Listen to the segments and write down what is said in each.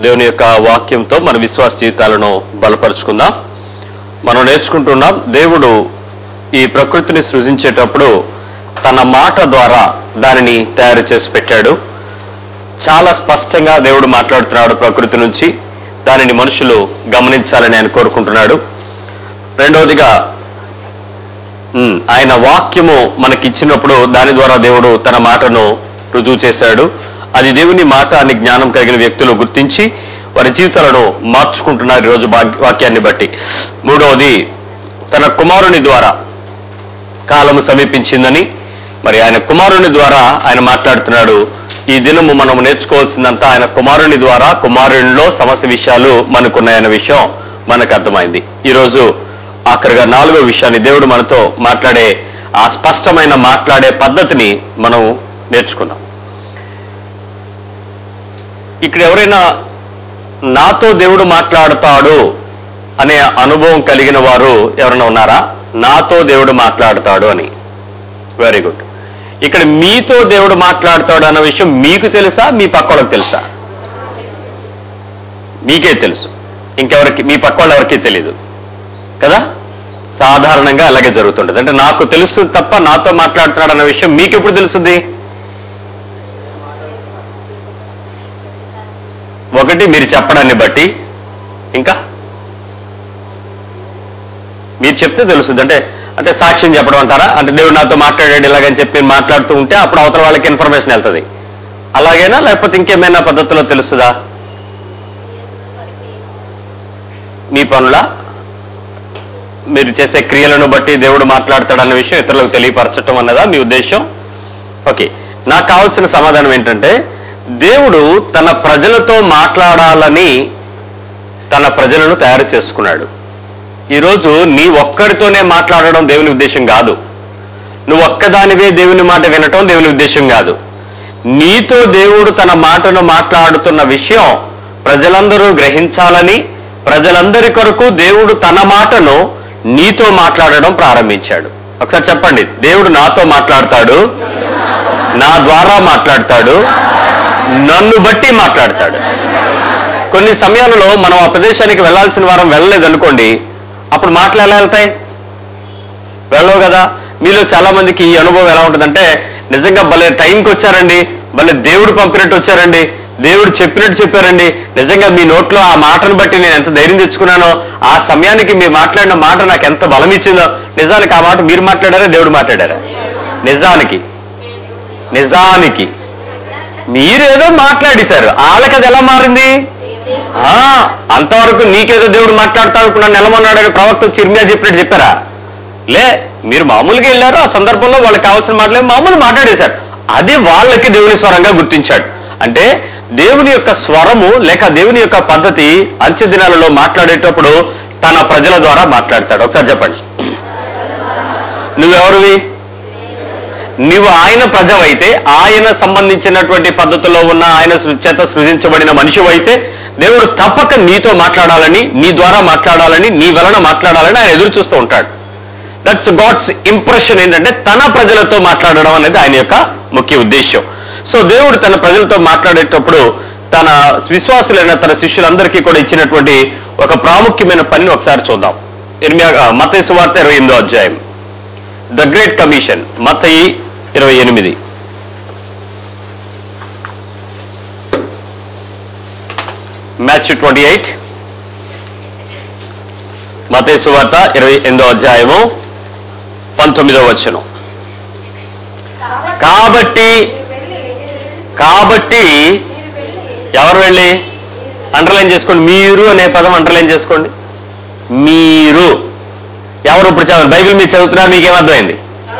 దేవుని యొక్క వాక్యంతో మన విశ్వాస జీవితాలను బలపరుచుకుందాం మనం నేర్చుకుంటున్నాం దేవుడు ఈ ప్రకృతిని సృజించేటప్పుడు తన మాట ద్వారా దానిని తయారు చేసి పెట్టాడు చాలా స్పష్టంగా దేవుడు మాట్లాడుతున్నాడు ప్రకృతి నుంచి దానిని మనుషులు గమనించాలని ఆయన కోరుకుంటున్నాడు రెండవదిగా ఉమ్, ఆయన వాక్యము మనకిచ్చినప్పుడు దాని ద్వారా దేవుడు తన మాటను రుజువు చేశాడు అది దేవుని మాట అని జ్ఞానం కలిగిన వ్యక్తులు గుర్తించి వారి జీవితాలను మార్చుకుంటున్నారు ఈరోజు భాగ్య- వాక్యాన్ని బట్టి మూడవది తన కుమారుని ద్వారా కాలము సమీపించిందని మరి ఆయన కుమారుని ద్వారా ఆయన మాట్లాడుతున్నాడు ఈ దినము మనం నేర్చుకోవాల్సిందంతా ఆయన కుమారుని ద్వారా కుమారునిలో సమస్య విషయాలు మనకున్నాయన్న విషయం మనకు అర్థమైంది ఈరోజు ఆఖరిగా నాలుగో విషయాన్ని దేవుడు మనతో మాట్లాడే ఆ స్పష్టమైన మాట్లాడే పద్ధతిని మనం నేర్చుకుందాం ఇక్కడ ఎవరైనా నాతో దేవుడు మాట్లాడతాడు అనే అనుభవం కలిగిన వారు ఎవరైనా ఉన్నారా నాతో దేవుడు మాట్లాడతాడు అని వెరీ గుడ్ ఇక్కడ మీతో దేవుడు మాట్లాడతాడు అన్న విషయం మీకు తెలుసా మీ పక్కోళ్ళకి తెలుసా మీకే తెలుసు ఇంకెవరికి మీ పక్కోళ్ళు ఎవరికి తెలియదు కదా సాధారణంగా అలాగే జరుగుతుంటది అంటే నాకు తెలుసు తప్ప నాతో మాట్లాడుతున్నాడు అన్న విషయం మీకు ఎప్పుడు తెలుస్తుంది ఒకటి మీరు చెప్పడాన్ని బట్టి ఇంకా మీరు చెప్తే తెలుస్తుంది అంటే అంటే సాక్ష్యం చెప్పడం అంటారా అంటే దేవుడు నాతో మాట్లాడాడు ఇలాగని చెప్పి మీరు మాట్లాడుతూ ఉంటే అప్పుడు అవతల వాళ్ళకి ఇన్ఫర్మేషన్ వెళ్తుంది అలాగైనా లేకపోతే ఇంకేమైనా పద్ధతిలో తెలుస్తుందా మీ పనుల మీరు చేసే క్రియలను బట్టి దేవుడు మాట్లాడతాడన్న విషయం ఇతరులకు తెలియపరచటం అన్నదా మీ ఉద్దేశం ఓకే నాకు కావాల్సిన సమాధానం ఏంటంటే దేవుడు తన ప్రజలతో మాట్లాడాలని తన ప్రజలను తయారు చేసుకున్నాడు ఈరోజు నీ ఒక్కడితోనే మాట్లాడడం దేవుని ఉద్దేశం కాదు నువ్వు ఒక్కదానివే దేవుని మాట వినటం దేవుని ఉద్దేశం కాదు నీతో దేవుడు తన మాటను మాట్లాడుతున్న విషయం ప్రజలందరూ గ్రహించాలని ప్రజలందరి కొరకు దేవుడు తన మాటను నీతో మాట్లాడడం ప్రారంభించాడు ఒకసారి చెప్పండి దేవుడు నాతో మాట్లాడతాడు నా ద్వారా మాట్లాడతాడు నన్ను బట్టి మాట్లాడతాడు కొన్ని సమయాలలో మనం ఆ ప్రదేశానికి వెళ్లాల్సిన వారం వెళ్ళలేదనుకోండి అప్పుడు మాటలు ఎలా వెళ్తాయి వెళ్ళవు కదా మీలో చాలా మందికి ఈ అనుభవం ఎలా ఉంటుందంటే నిజంగా భలే టైంకి వచ్చారండి భలే దేవుడు పంపినట్టు వచ్చారండి దేవుడు చెప్పినట్టు చెప్పారండి నిజంగా మీ నోట్లో ఆ మాటను బట్టి నేను ఎంత ధైర్యం తెచ్చుకున్నానో ఆ సమయానికి మీరు మాట్లాడిన మాట నాకు ఎంత బలం ఇచ్చిందో నిజానికి ఆ మాట మీరు మాట్లాడారా దేవుడు మాట్లాడారా నిజానికి నిజానికి మీరేదో మాట్లాడేశారు వాళ్ళకి అది ఎలా మారింది ఆ, అంతవరకు నీకేదో దేవుడు మాట్లాడతాడు అనుకున్నాను నిలమన్నాడని ప్రవక్త వచ్చి ఇర్మియా చెప్పినట్టు చెప్పారా లే మీరు మామూలుగా వెళ్ళారు ఆ సందర్భంలో వాళ్ళకి కావాల్సిన మాటలే మామూలు మాట్లాడేశారు అది వాళ్ళకి దేవుని స్వరంగా గుర్తించాడు అంటే దేవుని యొక్క స్వరము లేక దేవుని యొక్క పద్ధతి అంచె దినాలలో మాట్లాడేటప్పుడు తన ప్రజల ద్వారా మాట్లాడతాడు ఒకసారి చెప్పండి నువ్వెవరివి నీవు ఆయన ప్రజవైతే ఆయన సంబంధించినటువంటి పద్ధతుల్లో ఉన్న ఆయన సృ- చేత సృజించబడిన మనిషివైతే దేవుడు తప్పక నీతో మాట్లాడాలని నీ ద్వారా మాట్లాడాలని నీ వలన మాట్లాడాలని ఆయన ఎదురు చూస్తూ ఉంటాడు దట్స్ గాడ్స్ ఇంప్రెషన్ ఏంటంటే తన ప్రజలతో మాట్లాడడం అనేది ఆయన యొక్క ముఖ్య ఉద్దేశం సో దేవుడు తన ప్రజలతో మాట్లాడేటప్పుడు తన విశ్వాసులైన తన శిష్యులందరికీ కూడా ఇచ్చినటువంటి ఒక ప్రాముఖ్యమైన పనిని ఒకసారి చూద్దాం ఎనిమిది మత సువార్త ఇరవై ఎనిమిదో అధ్యాయం ద గ్రేట్ కమిషన్ మతయి ఇరవై ఎనిమిది మ్యాచ్ ట్వంటీ ఎయిట్ మతేసు వార్త ఇరవై ఎనిమిదో అధ్యాయము పంతొమ్మిదో వచ్చను కాబట్టి కాబట్టి ఎవరు వెళ్ళి అండర్లైన్ చేసుకోండి మీరు అనే పదం అండర్లైన్ చేసుకోండి మీరు ఎవరు ఇప్పుడు చదవండి బైబిల్ మీరు చదువుతున్నారు మీకేమర్థమైంది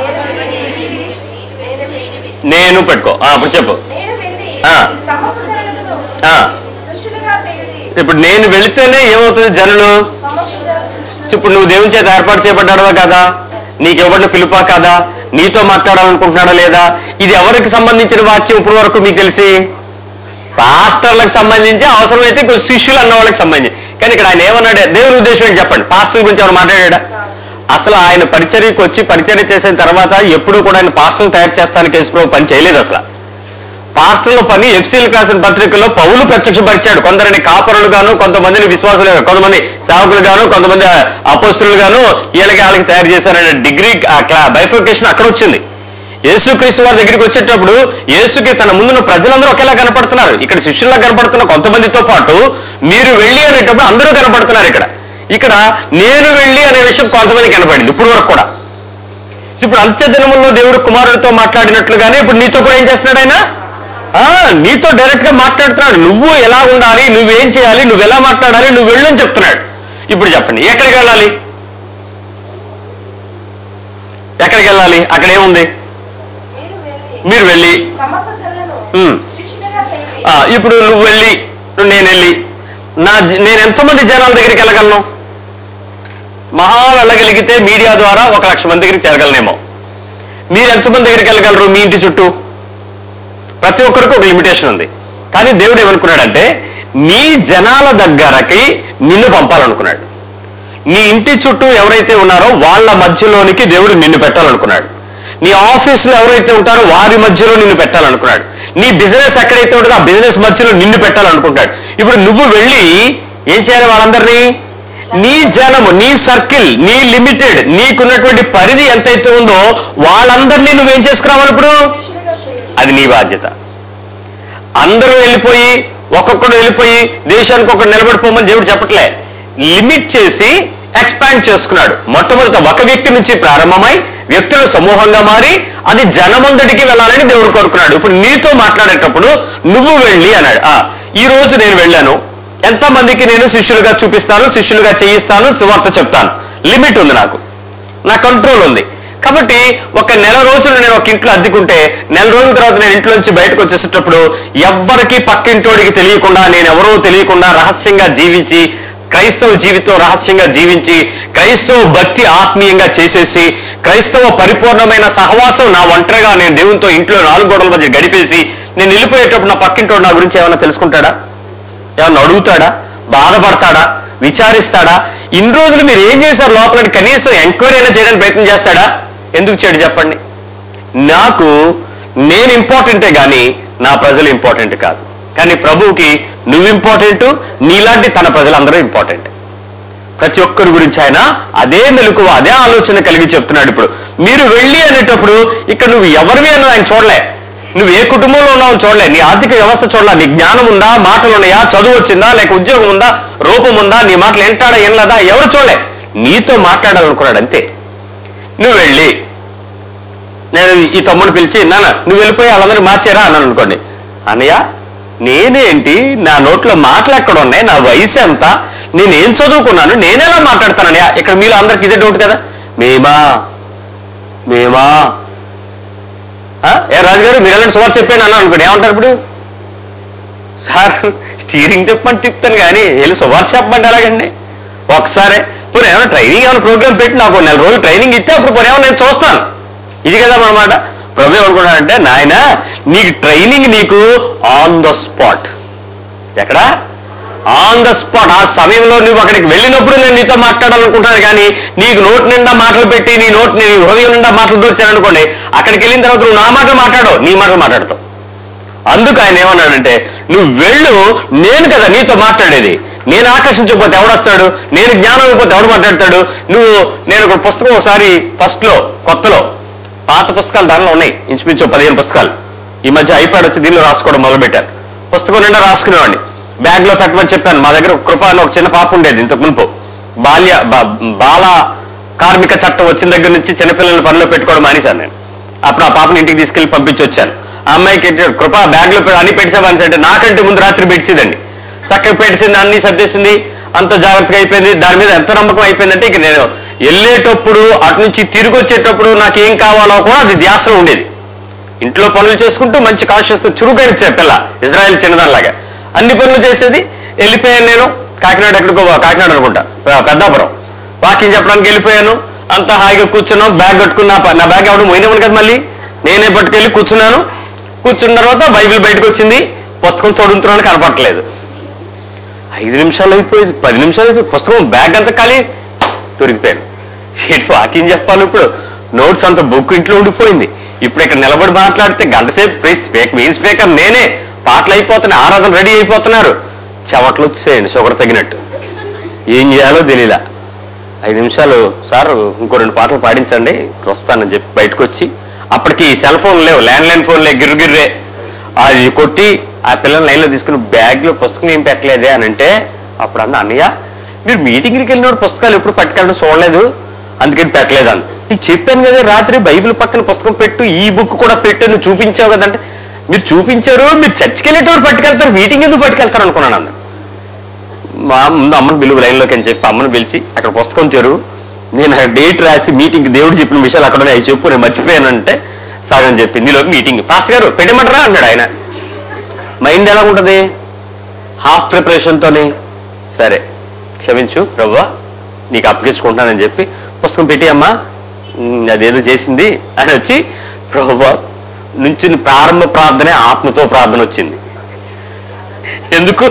నేను పెట్టుకో ఆ, ఇప్పుడు చెప్పు నేను వెళ్ళి ఆ. సమస్తజనులను ఆ, శిష్యులుగా చేసి ఇప్పుడు నేను వెళితేనే ఏమవుతుంది జనులు సమస్త ఇప్పుడు నువ్వు దేవుని చేత ఏర్పాటు చేయబడ్డాడవా కదా నీకు ఇవ్వబడిన పిలుపా కాదా నీతో మాట్లాడాలనుకుంటున్నాడా లేదా ఇది ఎవరికి సంబంధించిన వాక్యం ఇప్పుడు వరకు మీకు తెలిసి పాస్టర్లకు సంబంధించి అవసరమైతే కొంచెం శిష్యులు అన్న వాళ్ళకి సంబంధించి కానీ ఇక్కడ ఆయన ఏమన్నాడు దేవుని ఉద్దేశం ఏంటి చెప్పండి పాస్టర్ గురించి ఎవరు మాట్లాడా అసలు ఆయన పరిచర్యకు వచ్చి పరిచర్య చేసిన తర్వాత ఎప్పుడు కూడా ఆయన పాస్టర్ తయారు చేస్తానికి యేసుప్రభు పని చేయలేదు అసలు పాస్టర్ల పని ఎఫ్సీలకు రాసిన పత్రికల్లో పౌలు ప్రత్యక్షపరిచాడు కొందరిని కాపరులు గాను కొంతమందిని విశ్వాసులు కొంతమంది సేవకులు గాను కొంతమంది అపోస్తులు గాను వీళ్ళకి వాళ్ళకి తయారు చేశారనే డిగ్రీ బైఫికేషన్ అక్కడ వచ్చింది యేసుక్రీస్తు వారి దగ్గరికి వచ్చేటప్పుడు యేసుకి తన ముందున్న ప్రజలందరూ ఒకేలా కనపడుతున్నారు ఇక్కడ శిష్యుల్లా కనపడుతున్న కొంతమందితో పాటు మీరు వెళ్ళి అనేటప్పుడు అందరూ కనపడుతున్నారు ఇక్కడ ఇక్కడ నేను వెళ్ళి అనే విషయం కొంతమంది కనపడింది ఇప్పుడు వరకు కూడా ఇప్పుడు అంత్య దినముల్లో దేవుడు కుమారుడితో మాట్లాడినట్లుగానే ఇప్పుడు నీతో కూడా ఏం చేస్తున్నాడు ఆయన ఆ, నీతో డైరెక్ట్ గా మాట్లాడుతున్నాడు నువ్వు ఎలా ఉండాలి నువ్వేం చేయాలి నువ్వు ఎలా మాట్లాడాలి నువ్వు వెళ్ళని చెప్తున్నాడు ఇప్పుడు చెప్పండి ఎక్కడికి వెళ్ళాలి ఎక్కడికి వెళ్ళాలి అక్కడ ఏముంది మీరు వెళ్ళి మీరు వెళ్ళి సమస్త జనులను ఉమ్, శిష్యులుగా చేయండి. ఆ, ఇప్పుడు నువ్వు వెళ్ళి నేను వెళ్ళి నా జ- నేను ఎంతమంది జనాల దగ్గరికి వెళ్ళగలను మహా వెళ్ళగలిగితే మీడియా ద్వారా ఒక లక్ష మంది దగ్గరికి చేరగలనేమో మీరు ఎంతమంది దగ్గరికి వెళ్ళగలరు మీ ఇంటి చుట్టూ ప్రతి ఒక్కరికి ఒక లిమిటేషన్ ఉంది కానీ దేవుడు ఏమనుకున్నాడంటే నీ జనాల దగ్గరకి నిన్ను పంపాలనుకున్నాడు నీ ఇంటి చుట్టూ ఎవరైతే ఉన్నారో వాళ్ళ మధ్యలోనికి దేవుడు నిన్ను పెట్టాలనుకున్నాడు నీ ఆఫీసులో ఎవరైతే ఉంటారో వారి మధ్యలో నిన్ను పెట్టాలనుకున్నాడు నీ బిజినెస్ ఎక్కడైతే ఉంటుందో ఆ బిజినెస్ మధ్యలో నిన్ను పెట్టాలనుకుంటాడు ఇప్పుడు నువ్వు వెళ్ళి ఏం చేయాలి వాళ్ళందరినీ నీ జనము నీ సర్కిల్ నీ లిమిటెడ్ నీకున్నటువంటి పరిధి ఎంతైతే ఉందో వాళ్ళందరినీ నువ్వేం చేసుకురావాలి ఇప్పుడు శిష్యులుగా చేయండి. అది నీ బాధ్యత అందరూ వెళ్ళిపోయి ఒక్కొక్కడు వెళ్ళిపోయి దేశానికి ఒకటి నిలబడిపోమని దేవుడు చెప్పట్లే లిమిట్ చేసి ఎక్స్పాండ్ చేసుకున్నాడు మొట్టమొదట ఒక వ్యక్తి నుంచి ప్రారంభమై వ్యక్తుల సమూహంగా మారి అది జనమందడికి వెళ్ళాలని దేవుడు కోరుకున్నాడు ఇప్పుడు నీతో మాట్లాడేటప్పుడు నువ్వు వెళ్ళి అన్నాడు ఆ ఈ రోజు నేను వెళ్ళాను ఎంతమందికి నేను శిష్యులుగా చూపిస్తాను శిష్యులుగా చేయిస్తాను సువార్త చెప్తాను లిమిట్ ఉంది నాకు నా కంట్రోల్ ఉంది కాబట్టి ఒక నెల రోజులు నేను ఒక ఇంట్లో అద్దెకుంటే నెల రోజుల తర్వాత నేను ఇంట్లో నుంచి బయటకు వచ్చేసేటప్పుడు ఎవ్వరికి పక్కింటోడికి తెలియకుండా నేను ఎవరో తెలియకుండా రహస్యంగా జీవించి క్రైస్తవ జీవితం రహస్యంగా జీవించి క్రైస్తవ భక్తి ఆత్మీయంగా చేసేసి క్రైస్తవ పరిపూర్ణమైన సహవాసం నా ఒంటరిగా నేను దేవునితో ఇంట్లో నాలుగు గోడల మధ్య గడిపేసి నేను వెళ్ళిపోయేటప్పుడు నా పక్కింటోడు నా గురించి ఏమైనా తెలుసుకుంటాడా ఏమన్నా అడుగుతాడా బాధపడతాడా విచారిస్తాడా ఇన్ని రోజులు మీరు ఏం చేశారు లోపల కనీసం ఎంక్వైరీ అయినా చేయడానికి ప్రయత్నం చేస్తాడా ఎందుకు చేయడు చెప్పండి నాకు నేను ఇంపార్టెంటే కానీ నా ప్రజలు ఇంపార్టెంట్ కాదు కానీ ప్రభువుకి నువ్వు ఇంపార్టెంట్ నీలాంటి తన ప్రజలందరూ ఇంపార్టెంట్ ప్రతి ఒక్కరి గురించి ఆయన అదే మెలకువ అదే ఆలోచన కలిగి చెప్తున్నాడు ఇప్పుడు మీరు వెళ్ళి అనేటప్పుడు ఇక్కడ నువ్వు ఎవరివి అన్నది ఆయన చూడలే నువ్వు ఏ కుటుంబంలో ఉన్నావు చూడలే నీ ఆర్థిక వ్యవస్థ చూడలే నీ జ్ఞానం ఉందా మాటలు ఉన్నాయా చదువు వచ్చిందా లేక ఉద్యోగం ఉందా రూపం ఉందా నీ మాటలు ఎంటాడా ఏం లేదా ఎవరు చూడలే నీతో మాట్లాడాలనుకున్నాడు అంతే నువ్వు వెళ్ళి నేను ఈ తమ్ముడు పిలిచి నాన్న నువ్వు వెళ్ళిపోయి వాళ్ళందరూ మార్చారా అన్నాను అనుకోండి అన్నయ్య నేనేంటి నా నోట్లో మాటలు ఎక్కడ ఉన్నాయి నా వయసు ఎంత నేనేం చదువుకున్నాను నేనెలా మాట్లాడతానన్నయ్య ఇక్కడ మీలో అందరికి ఇదే డౌట్ కదా మేమా మేమా ఆ? ఏ రాజుగారు మీరు ఎలాంటి సుమారు చెప్పాను అన్నాను అనుకోండి ఏమంటారు ఇప్పుడు సార్ స్టీరింగ్ చెప్పమని తిప్పుతాను కానీ వెళ్ళి సుమారు చెప్పమంటే ఎలాగండి ఒకసారి ఇప్పుడు ఏమైనా ట్రైనింగ్ ఏమైనా ప్రోగ్రామ్ పెట్టి నాకు నెల రోజులు ట్రైనింగ్ ఇస్తే అప్పుడు పోనీ ఏమైనా నేను చూస్తాను ఇది కదా అనమాట ప్రభు ఏమనుకున్నాడంటే నాయన నీకు ట్రైనింగ్ నీకు ఆన్ ద స్పాట్ ఎక్కడ ఆన్ ద స్పాట్ ఆ సమయంలో నువ్వు అక్కడికి వెళ్ళినప్పుడు నేను నీతో మాట్లాడాలనుకుంటాను కానీ నీకు నోటి నిండా మాటలు పెట్టి నీ నోటి నీ హృదయం నిండా మాటలు దూర్చాననుకోండి అక్కడికి వెళ్ళిన తర్వాత నువ్వు నా మాటలు మాట్లాడవు నీ మాటలు మాట్లాడతావు అందుకు ఆయన ఏమన్నాడంటే నువ్వు వెళ్ళు నేను కదా నీతో మాట్లాడేది నేను ఆకర్షించకపోతే ఎవడొస్తాడు నేను జ్ఞానం ఇవ్వకపోతే ఎవడు మాట్లాడతాడు నువ్వు నేను ఒక పుస్తకం ఒకసారి ఫస్ట్ లో కొత్తలో పాత పుస్తకాలు దానిలో ఉన్నాయి ఇంచుమించు పదిహేను పుస్తకాలు ఈ మధ్య ఐప్యాడ్ వచ్చి దీనిలో రాసుకోవడం మొదలుపెట్టాను పుస్తకం నిండా రాసుకునేవాడిని బ్యాగ్ లో పెట్టమని చెప్పాను మా దగ్గర ఒక కృప అని ఒక చిన్న పాప ఉండేది ఇంతకు మునుపు బాల్య బా- బాల కార్మిక చట్టం వచ్చిన దగ్గర నుంచి చిన్నపిల్లల్ని పనిలో పెట్టుకోవడం మానేశాను నేను అప్పుడు ఆ పాపని ఇంటికి తీసుకెళ్లి పంపించి వచ్చాను ఆ అమ్మాయికి ఏంటి, కృప బ్యాగ్ లో పె- అన్ని పెట్టేసామని అంటే నాకంటే ముందు రాత్రి పెట్టిందండి చక్కగా పెట్టేసింది అన్ని సర్దేసింది అంత జాగ్రత్తగా అయిపోయింది దాని మీద ఎంత నమ్మకం అయిపోయిందంటే ఇక నేను వెళ్ళేటప్పుడు అటు నుంచి తిరిగి వచ్చేటప్పుడు నాకు ఏం కావాలో కూడా అది ధ్యాసలో ఉండేది ఇంట్లో పనులు చేసుకుంటూ మంచి కాన్షియస్ చురుకైన చే- పిల్ల ఇజ్రాయెల్ చిన్నదానిలాగా అన్ని పనులు చేసేది వెళ్ళిపోయాను నేను కాకినాడ ఎక్కడికో కాకినాడ అనుకుంటా ఆ, పెద్దాపురం వాకింగ్ చెప్పడానికి వెళ్ళిపోయాను అంతా హాయిగా కూర్చున్నాం బ్యాగ్ కట్టుకున్నా ప- నా బ్యాగ్ ఎవడు పోయినామని కదా మళ్ళీ నేనే పట్టుకెళ్ళి కూర్చున్నాను కూర్చున్న తర్వాత బైబిల్ బయటకు వచ్చింది పుస్తకం చదువుతున్నాను కనపడట్లేదు ఐదు నిమిషాలు అయిపోయింది పది నిమిషాలు అయిపోయింది పుస్తకం బ్యాగ్ అంతా ఖాళీ దొరికిపోయాను ఏంటి వాకింగ్ చెప్పాలి ఇప్పుడు నోట్స్ అంత బుక్ ఇంట్లో ఉండిపోయింది ఇప్పుడు ఇక్కడ నిలబడి మాట్లాడితే గంటసేపు ప్రైస్ స్పీకర్ మెయిన్ స్పీకర్ నేనే పాటలు అయిపోతున్నాయి ఆరాధన రెడీ అయిపోతున్నారు చెవట్లు వచ్చేయండి షుగర్ తగినట్టు ఏం చేయాలో తెలియలా ఐదు నిమిషాలు సార్ ఇంకో రెండు పాటలు పాడించండి వస్తానని చెప్పి బయటకు వచ్చి అప్పటికి సెల్ ఫోన్ లేవు ల్యాండ్ లైన్ ఫోన్ లేవు గిర్గిర్రే అది కొట్టి ఆ పిల్లల్ని లైన్లో తీసుకుని బ్యాగ్ లో పుస్తకం ఏం పెట్టలేదే అని అంటే అప్పుడు అన్న అన్నయ్య మీరు మీటింగ్కి వెళ్ళినప్పుడు పుస్తకాలు ఎప్పుడు పట్టుకెళ్ళడం చూడలేదు అందుకని పెట్టలేదు అని నీకు చెప్పాను కదా రాత్రి బైబిల్ పక్కన పుస్తకం పెట్టు ఈ బుక్ కూడా పెట్టు నువ్వు చూపించావు కదంటే మీరు చూపించారు మీరు చర్చికి వెళ్ళేటప్పుడు పట్టుకెళ్తారు మీటింగ్ ఎందుకు పట్టుకెళ్తారు అనుకున్నాను అన్న మా ముందు అమ్మను పిలువు లైన్లోకి అని చెప్పి అమ్మను పిలిచి అక్కడ పుస్తకం తెరు నేను ఆ డేట్ రాసి మీటింగ్ దేవుడు చెప్పిన విషయాలు అక్కడ ఉన్నాయి, అవి చెప్పు నేను మర్చిపోయానంటే సగం చెప్పింది ఈలోపు మీటింగ్ పాస్టర్ గారు పెట్టమంటారా అన్నాడు ఆయన మైండ్ ఎలా ఉంటది హాఫ్ ప్రిపరేషన్తోని సరే క్షమించు ప్రభు నీకు అప్పగించుకుంటానని చెప్పి పుస్తకం పెట్టి అమ్మా ఉమ్, అదేదో చేసింది అని వచ్చి ప్రభు నుంచి ప్రారంభ ప్రార్థనే ఆత్మతో ప్రార్థన వచ్చింది ఎందుకు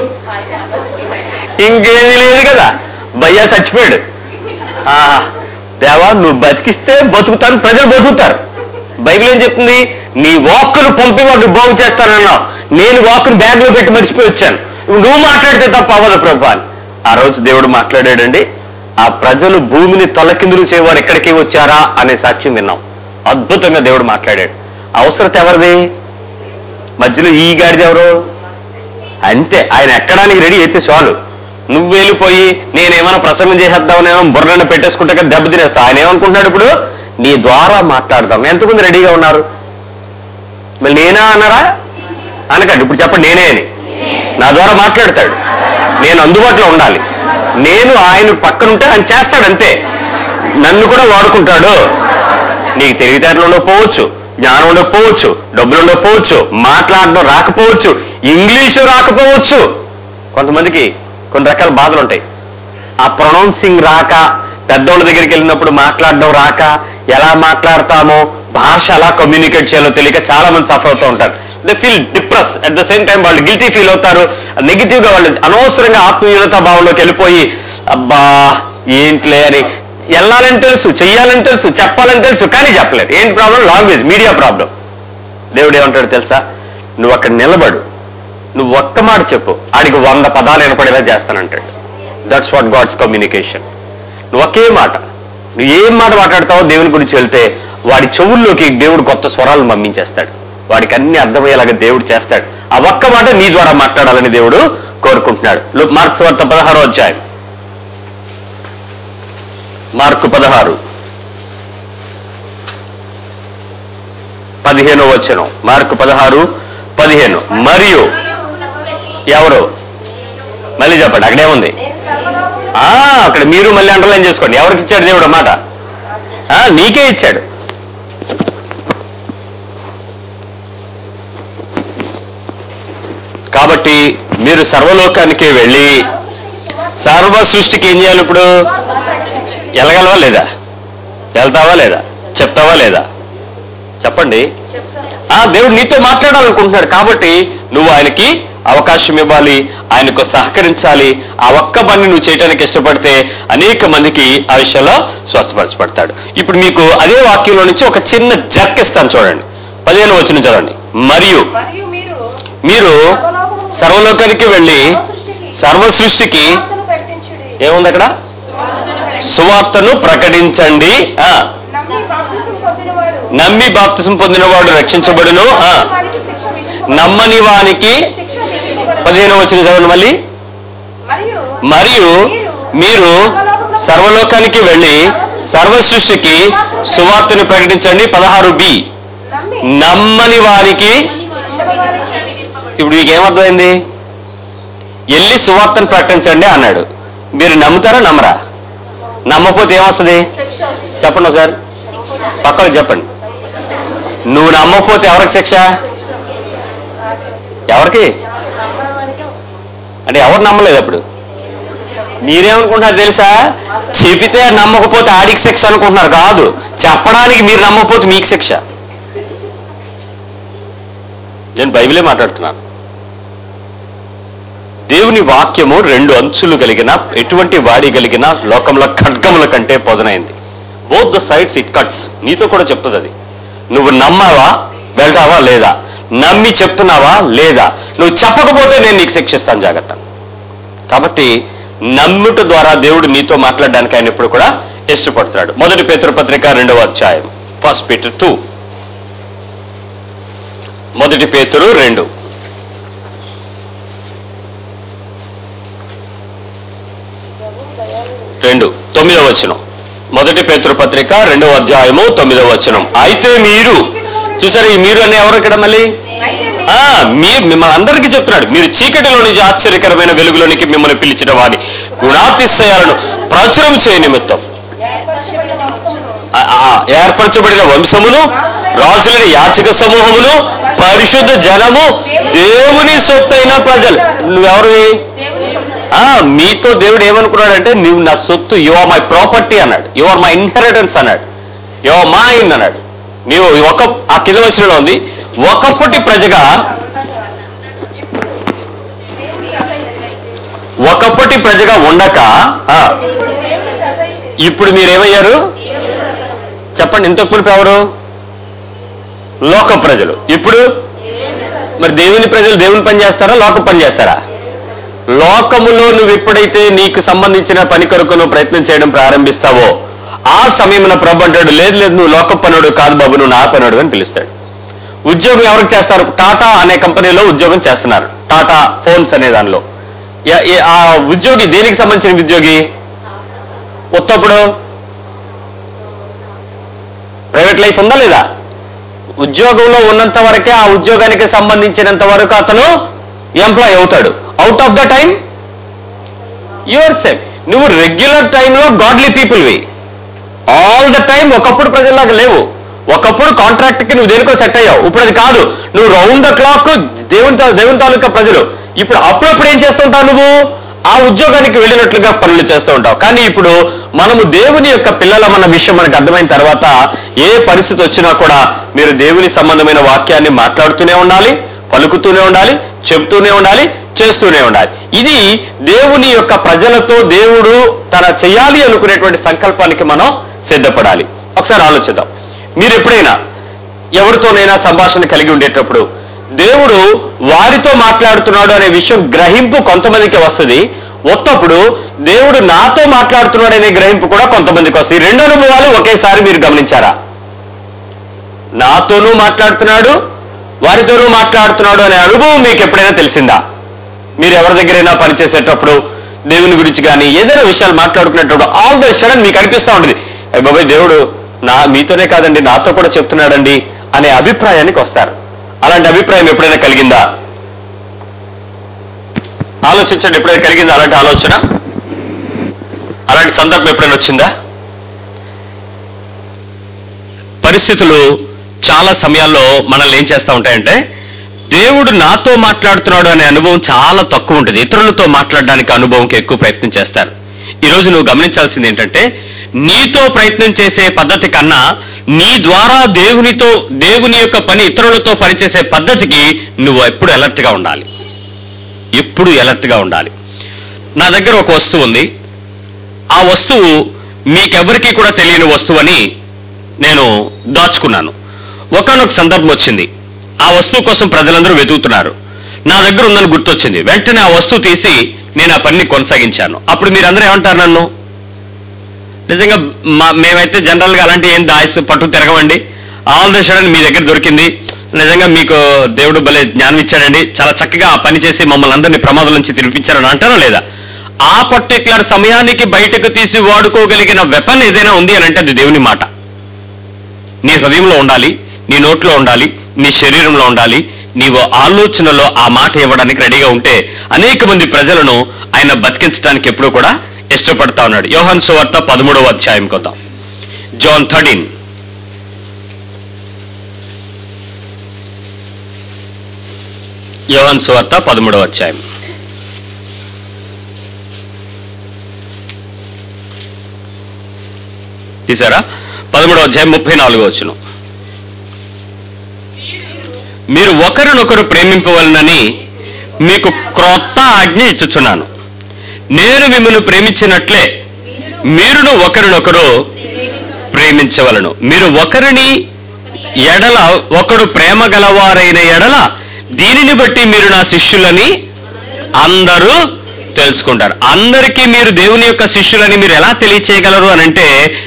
ఇంకేమీ లేదు కదా భయ్యా చచ్చిపోయాడు ఆ, దేవా నువ్వు బతికిస్తే బతుకుతాను ప్రజలు బతుకుతారు బైబిల్ ఏం చెప్తుంది నీ వాక్కును పంపి వాడు బాగు చేస్తానన్నావు నేను వాక్కును బ్యాగ్ లో పెట్టి మర్చిపోయి వచ్చాను నువ్వు మాట్లాడితే తప్ప అవ్వదు ప్రభు అని ఆ రోజు దేవుడు మాట్లాడాడండి ఆ ప్రజలు భూమిని తలకిందులు చేయవారు ఎక్కడికి వచ్చారా అనే సాక్ష్యం విన్నాం అద్భుతంగా దేవుడు మాట్లాడాడు అవసరత ఎవరిది మధ్యలో ఈ గాడిది ఎవరు అంతే ఆయన ఎక్కడానికి రెడీ అయితే చాలు నువ్వు వెళ్ళిపోయి నేనేమైనా ప్రసంగం చేసేద్దామనేమో బుర్రన పెట్టేసుకుంటే కదా దెబ్బ తినేస్తా ఆయన ఏమనుకుంటున్నాడు ఇప్పుడు నీ ద్వారా మాట్లాడదాం ఎంతమంది రెడీగా ఉన్నారు మళ్ళీ నేనా అన్నారా అనకండి ఇప్పుడు చెప్పండి నేనే అని నా ద్వారా మాట్లాడతాడు నేను అందుబాటులో ఉండాలి నేను ఆయన పక్కన ఉంటే ఆయన చేస్తాడు అంతే నన్ను కూడా వాడుకుంటాడు నీకు తెలివితేటలు ఉండకపోవచ్చు జ్ఞానం ఉండకపోవచ్చు డబ్బులు ఉండకపోవచ్చు మాట్లాడడం రాకపోవచ్చు ఇంగ్లీషు రాకపోవచ్చు కొంతమందికి కొన్ని రకాల బాధలు ఉంటాయి ఆ ప్రొనౌన్సింగ్ రాక పెద్దోళ్ళ దగ్గరికి వెళ్ళినప్పుడు మాట్లాడడం రాక ఎలా మాట్లాడతామో భాష ఎలా కమ్యూనికేట్ చేయాలో తెలియక చాలా మంది సఫర్ అవుతూ ఉంటారు they feel depress at the same time వాళ్ళు గిల్టీ ఫీల్ అవుతారు నెగిటివ్ గా వాళ్ళు అనవసరంగా ఆత్మీయత భావంలోకి వెళ్ళిపోయి అబ్బా ఏంట్లే అని వెళ్ళాలని తెలుసు చెయ్యాలని తెలుసు చెప్పాలని తెలుసు కానీ చెప్పలేరు ఏంటి ప్రాబ్లం లాంగ్వేజ్ మీడియా ప్రాబ్లం దేవుడు ఏమంటాడు తెలుసా నువ్వు అక్కడ నిలబడు నువ్వు ఒక్క మాట చెప్పు ఆడికి వంద పదాలు వినపడేలా చేస్తానంటాడు దట్స్ వాట్ గాడ్స్ కమ్యూనికేషన్ నువ్వు ఒకే మాట నువ్వు ఏం మాట మాట్లాడతావో దేవుని గురించి వెళ్తే వాడి చెవుల్లోకి దేవుడు కొత్త స్వరాలు పంపించేస్తాడు వాడికి అన్ని అర్థమయ్యేలాగా దేవుడు చేస్తాడు ఆ ఒక్క మాట నీ ద్వారా మాట్లాడాలని దేవుడు కోరుకుంటున్నాడు లు- మార్క్స్ వార్త పదహారో అధ్యాయం మార్కు పదహారు పదిహేనో వచనం మార్కు పదహారు పదిహేను మరియు ఎవరు మళ్ళీ చెప్పండి అక్కడే ఉంది నేను సర్వలోకమును ఆ అక్కడ మీరు మళ్ళీ అండర్లైన్ చేసుకోండి ఎవరికి ఇచ్చాడు దేవుడు ఆ మాట ఆ, నీకే ఇచ్చాడు కాబట్టి మీరు సర్వలోకానికి వెళ్ళి సర్వ సృష్టికి ఏం చేయాలి ఇప్పుడు వెళ్ళగలవా లేదా వెళ్తావా లేదా చెప్తావా లేదా చెప్పండి ఆ దేవుడు నీతో మాట్లాడాలనుకుంటున్నాడు కాబట్టి నువ్వు ఆయనకి అవకాశం ఇవ్వాలి ఆయనకు సహకరించాలి ఆ ఒక్క పని నువ్వు చేయడానికి ఇష్టపడితే అనేక మందికి ఆ విషయంలో స్వస్థపరచబడతాడు ఇప్పుడు మీకు అదే వాక్యంలో నుంచి ఒక చిన్న జర్క్ ఇస్తాను చూడండి పదిహేను వచ్చిన చదవండి మరియు మరియు మీరు మీరు సర్వలోకానికి వెళ్ళి సర్వ సృష్టికి వార్తను ప్రకటించుడి ఏముంది అక్కడ సువార్తను ప్రకటించండి ఆ నమ్మి బాప్తిసం పొందినవాడు నమ్మి బాప్తిసం పొందినవాడు రక్షించబడును ఆ వారికి శిక్ష విధింపబడును. నమ్మని వానికి శిక్ష విధింపబడును. పదిహేను వచ్చిన చదవండి మళ్ళీ మరియు మరియు మీరు సర్వలోకానికి వెళ్ళి సర్వ సృష్టికి సువార్తను ప్రకటించండి పదహారు బి నమ్మి నమ్మని వారికి నమ్మవారికి శిక్ష విధింపబడును. ఇప్పుడు మీకు ఏమర్థమైంది వెళ్ళి సువార్తను ప్రకటించండి అన్నాడు మీరు నమ్ముతారా నమ్మరా నమ్మకపోతే ఏమొస్తుంది శిక్ష చెప్పండి ఒకసారి పక్కకు చెప్పండి నువ్వు నమ్మకపోతే ఎవరికి శిక్ష ఎవరికి నమ్మవారికి అంటే ఎవరు నమ్మలేదు అప్పుడు మీరేమనుకుంటున్నారు తెలుసా చెబితే నమ్మకపోతే ఆడికి శిక్ష అనుకుంటున్నారు కాదు చెప్పడానికి మీరు నమ్మకపోతే మీకు శిక్ష నేను బైబిలే మాట్లాడుతున్నాను దేవుని వాక్యము రెండు అంచులు కలిగిన ఎటువంటి వాడి కలిగిన లోకంలో ఖడ్గముల కంటే పొదనైంది both the sides it cuts నీతో కూడా చెప్తుంది అది నువ్వు నమ్మావా వెళ్తావా లేదా నమ్మి చెప్తున్నావా లేదా నువ్వు చెప్పకపోతే నేను నీకు శిక్షిస్తాను జాగ్రత్త కాబట్టి నమ్ముట ద్వారా దేవుడు నీతో మాట్లాడడానికి ఆయన ఎప్పుడు కూడా ఇష్టపడుతున్నాడు మొదటి పేతృపత్రిక రెండవ అధ్యాయం ఫస్ట్ పీటర్ టూ మొదటి పేతురు రెండు రెండు తొమ్మిదవ వచనం మొదటి పేతురు పత్రిక రెండవ అధ్యాయము తొమ్మిదవ వచనం అయితే మీరు చూసారు ఈ మీరు అనే ఎవరు ఇక్కడ మళ్ళీ అయితే ఆ, మీ మిమ్మల్ని అందరికీ చెప్తున్నాడు మీరు చీకటిలో నుంచి ఆశ్చర్యకరమైన వెలుగులోనికి మిమ్మల్ని పిలిచిన వారి గుణాతిశయాలను ప్రచురం చేయ నిమిత్తం ఏర్పరచబడిన వంశమును ఆ, ఆ, ఏర్పరచబడిన వంశమును రాజులని యాచక సమూహమును పరిశుద్ధ జనము దేవుని సొత్తైన ప్రజలు నువ్వెవరివి దేవుని సొత్తు. ఆ, మీతో దేవుడు ఏమనుకున్నాడంటే నువ్వు నా సొత్తు యు ఆర్ మై ప్రాపర్టీ అన్నాడు యు ఆర్ మై ఇన్హెరిటెన్స్ అన్నాడు యు ఆర్ మైన్ అన్నాడు నీవు ఒక ఆ కింద వచనంలో ఉంది ఒకప్పటి ప్రజగా ఒకప్పటి ప్రజగా ఉండక ఆ, ఇప్పుడు మీరేమయ్యారు చెప్పండి ఇంతకు మునుపు ఎవరు లోక ప్రజలు ఇప్పుడు మరి దేవుని ప్రజలు దేవుని పని చేస్తారా లోక పని చేస్తారా లోకములో నువ్వు ఎప్పుడైతే నీకు సంబంధించిన పని కొరకు నువ్వు ప్రయత్నం చేయడం ప్రారంభిస్తావో ఆ సమయంలో ప్రభు అంటాడు లేదు లేదు నువ్వు లోక పనుడు కాదు బాబు నువ్వు నా పనుడు అని పిలుస్తాడు ఉద్యోగం ఎవరికి చేస్తారు టాటా అనే కంపెనీలో ఉద్యోగం చేస్తున్నారు టాటా ఫోన్స్ అనే దానిలో ఎ- ఎ- ఆ ఉద్యోగి దేనికి సంబంధించిన ఉద్యోగి ఉత్తప్పుడు ప్రైవేట్ లైఫ్ ఉందా లేదా ఉద్యోగంలో ఉన్నంత వరకే ఆ ఉద్యోగానికి సంబంధించినంత వరకు అతను ఎంప్లాయ్ అవుతాడు out of the time yourself నువ్వు రెగ్యులర్ టైంలో గాడ్లీ పీపుల్వి ఆల్ ద టైం ఒకప్పుడు ప్రజల్లాగా లేవు ఒకప్పుడు కాంట్రాక్ట్ కి నువ్వు దేనికో సెట్ అయ్యావు ఇప్పుడు అది కాదు నువ్వు రౌండ్ ద క్లాక్ దేవుని తా- దేవుని తాలూకా ప్రజలు ఇప్పుడు అప్పుడప్పుడు ఏం చేస్తుంటావు నువ్వు ఆ ఉద్యోగానికి వెళ్ళినట్లుగా పనులు చేస్తూ ఉంటావు కానీ ఇప్పుడు మనము దేవుని యొక్క పిల్లలమన్న విషయం మనకు అర్థమైన తర్వాత ఏ పరిస్థితి వచ్చినా కూడా మీరు దేవుని సంబంధమైన వాక్యాన్ని మాట్లాడుతూనే ఉండాలి పలుకుతూనే ఉండాలి చెప్తూనే ఉండాలి చేస్తూనే ఉండాలి ఇది దేవుని యొక్క ప్రజలతో దేవుడు తన చేయాలి అనుకునేటువంటి సంకల్పానికి మనం సిద్ధపడాలి ఒకసారి ఆలోచిద్దాం మీరు ఎప్పుడైనా ఎవరితోనైనా సంభాషణ కలిగి ఉండేటప్పుడు దేవుడు వారితో మాట్లాడుతున్నాడు అనే విషయం గ్రహింపు కొంతమందికి వస్తుంది ఒత్తప్పుడు దేవుడు నాతో మాట్లాడుతున్నాడు అనే గ్రహింపు కూడా కొంతమందికి వస్తుంది ఈ రెండు అనుభవాలు ఒకేసారి మీరు గమనించారా నాతోనూ మాట్లాడుతున్నాడు వారితోనూ మాట్లాడుతున్నాడు అనే అనుభవం మీకు ఎప్పుడైనా తెలిసిందా మీరు ఎవరి దగ్గరైనా పనిచేసేటప్పుడు దేవుని గురించి కానీ ఏదైనా విషయాలు మాట్లాడుకునేటప్పుడు ఆల్ ద సడన్ మీకు అనిపిస్తూ ఉంటుంది "ఏ బాబాయ్ దేవుడు నా మీతోనే కాదండి నాతో కూడా చెప్తున్నాడండి అనే అభిప్రాయానికి వస్తారు అలాంటి అభిప్రాయం ఎప్పుడైనా కలిగిందా ఆలోచించండి ఎప్పుడైనా కలిగిందా అలాంటి ఆలోచన అలాంటి సందర్భం ఎప్పుడైనా వచ్చిందా పరిస్థితులు చాలా సమయాల్లో మనల్ని ఏం చేస్తూ ఉంటాయంటే దేవుడు నాతో మాట్లాడుతున్నాడు అనే అనుభవం చాలా తక్కువ ఉంటుంది ఇతరులతో మాట్లాడడానికి అనుభవంకి ఎక్కువ ప్రయత్నం చేస్తారు ఈరోజు నువ్వు గమనించాల్సింది ఏంటంటే నీతో ప్రయత్నం చేసే పద్ధతి కన్నా నీ ద్వారా దేవునితో దేవుని యొక్క పని ఇతరులతో పనిచేసే పద్ధతికి నువ్వు ఎప్పుడు alert గా ఉండాలి ఎప్పుడు alert గా ఉండాలి నా దగ్గర ఒక వస్తువు ఉంది ఆ వస్తువు మీకెవరికీ కూడా తెలియని వస్తువు అని నేను దాచుకున్నాను ఒకనొక సందర్భం వచ్చింది ఆ వస్తువు కోసం ప్రజలందరూ వెతుకుతున్నారు నా దగ్గర ఉందని గుర్తొచ్చింది వెంటనే ఆ వస్తువు తీసి నేను ఆ పనిని కొనసాగించాను అప్పుడు మీరందరూ ఏమంటారు నన్ను నిజంగా మా- మేమైతే జనరల్ గా అలాంటి ఏం దాయసు పట్టు తిరగమండి ఆల్ ద సడన్ మీ దగ్గర దొరికింది నిజంగా మీకు దేవుడు భలే జ్ఞానం ఇచ్చాడండి చాలా చక్కగా ఆ పని చేసి మమ్మల్ని అందరినీ ప్రమాదం నుంచి తినిపించారని అంటారా లేదా ఆ పర్టికులర్ సమయానికి బయటకు తీసి వాడుకోగలిగిన వెపన్ ఏదైనా ఉంది అని అంటే అది దేవుని మాట నీ హృదయంలో ఉండాలి నీ నోట్లో ఉండాలి నీ శరీరంలో ఉండాలి నీవు ఆలోచనలో ఆ మాట ఇవ్వడానికి రెడీగా ఉంటే అనేక మంది ప్రజలను ఆయన బతికించడానికి ఎప్పుడూ కూడా ఇష్టపడతా ఉన్నాడు యోహన్ సువార్త పదమూడవ అధ్యాయం కొద్దాం జాన్ థర్టీన్ యోహన్ సువార్త పదమూడవ అధ్యాయం తీసారా పదమూడవ అధ్యాయం ముప్పై నాలుగో వచ్చును మీరు ఒకరినొకరు ప్రేమింపవలనని మీకు క్రొత్త ఆజ్ఞ ఇచ్చుచున్నాను నేను మిమ్మల్ని ప్రేమించినట్లే మీరును ఒకరినొకరు ప్రేమించవలను మీరు ఒకరిని ఎడల ఒకడు ప్రేమ గలవారైన ఎడల దీనిని బట్టి మీరు నా శిష్యులని అందరూ తెలుసుకుంటారు అందరికీ మీరు దేవుని యొక్క శిష్యులని మీరు ఎలా తెలియచేయగలరు అని అంటే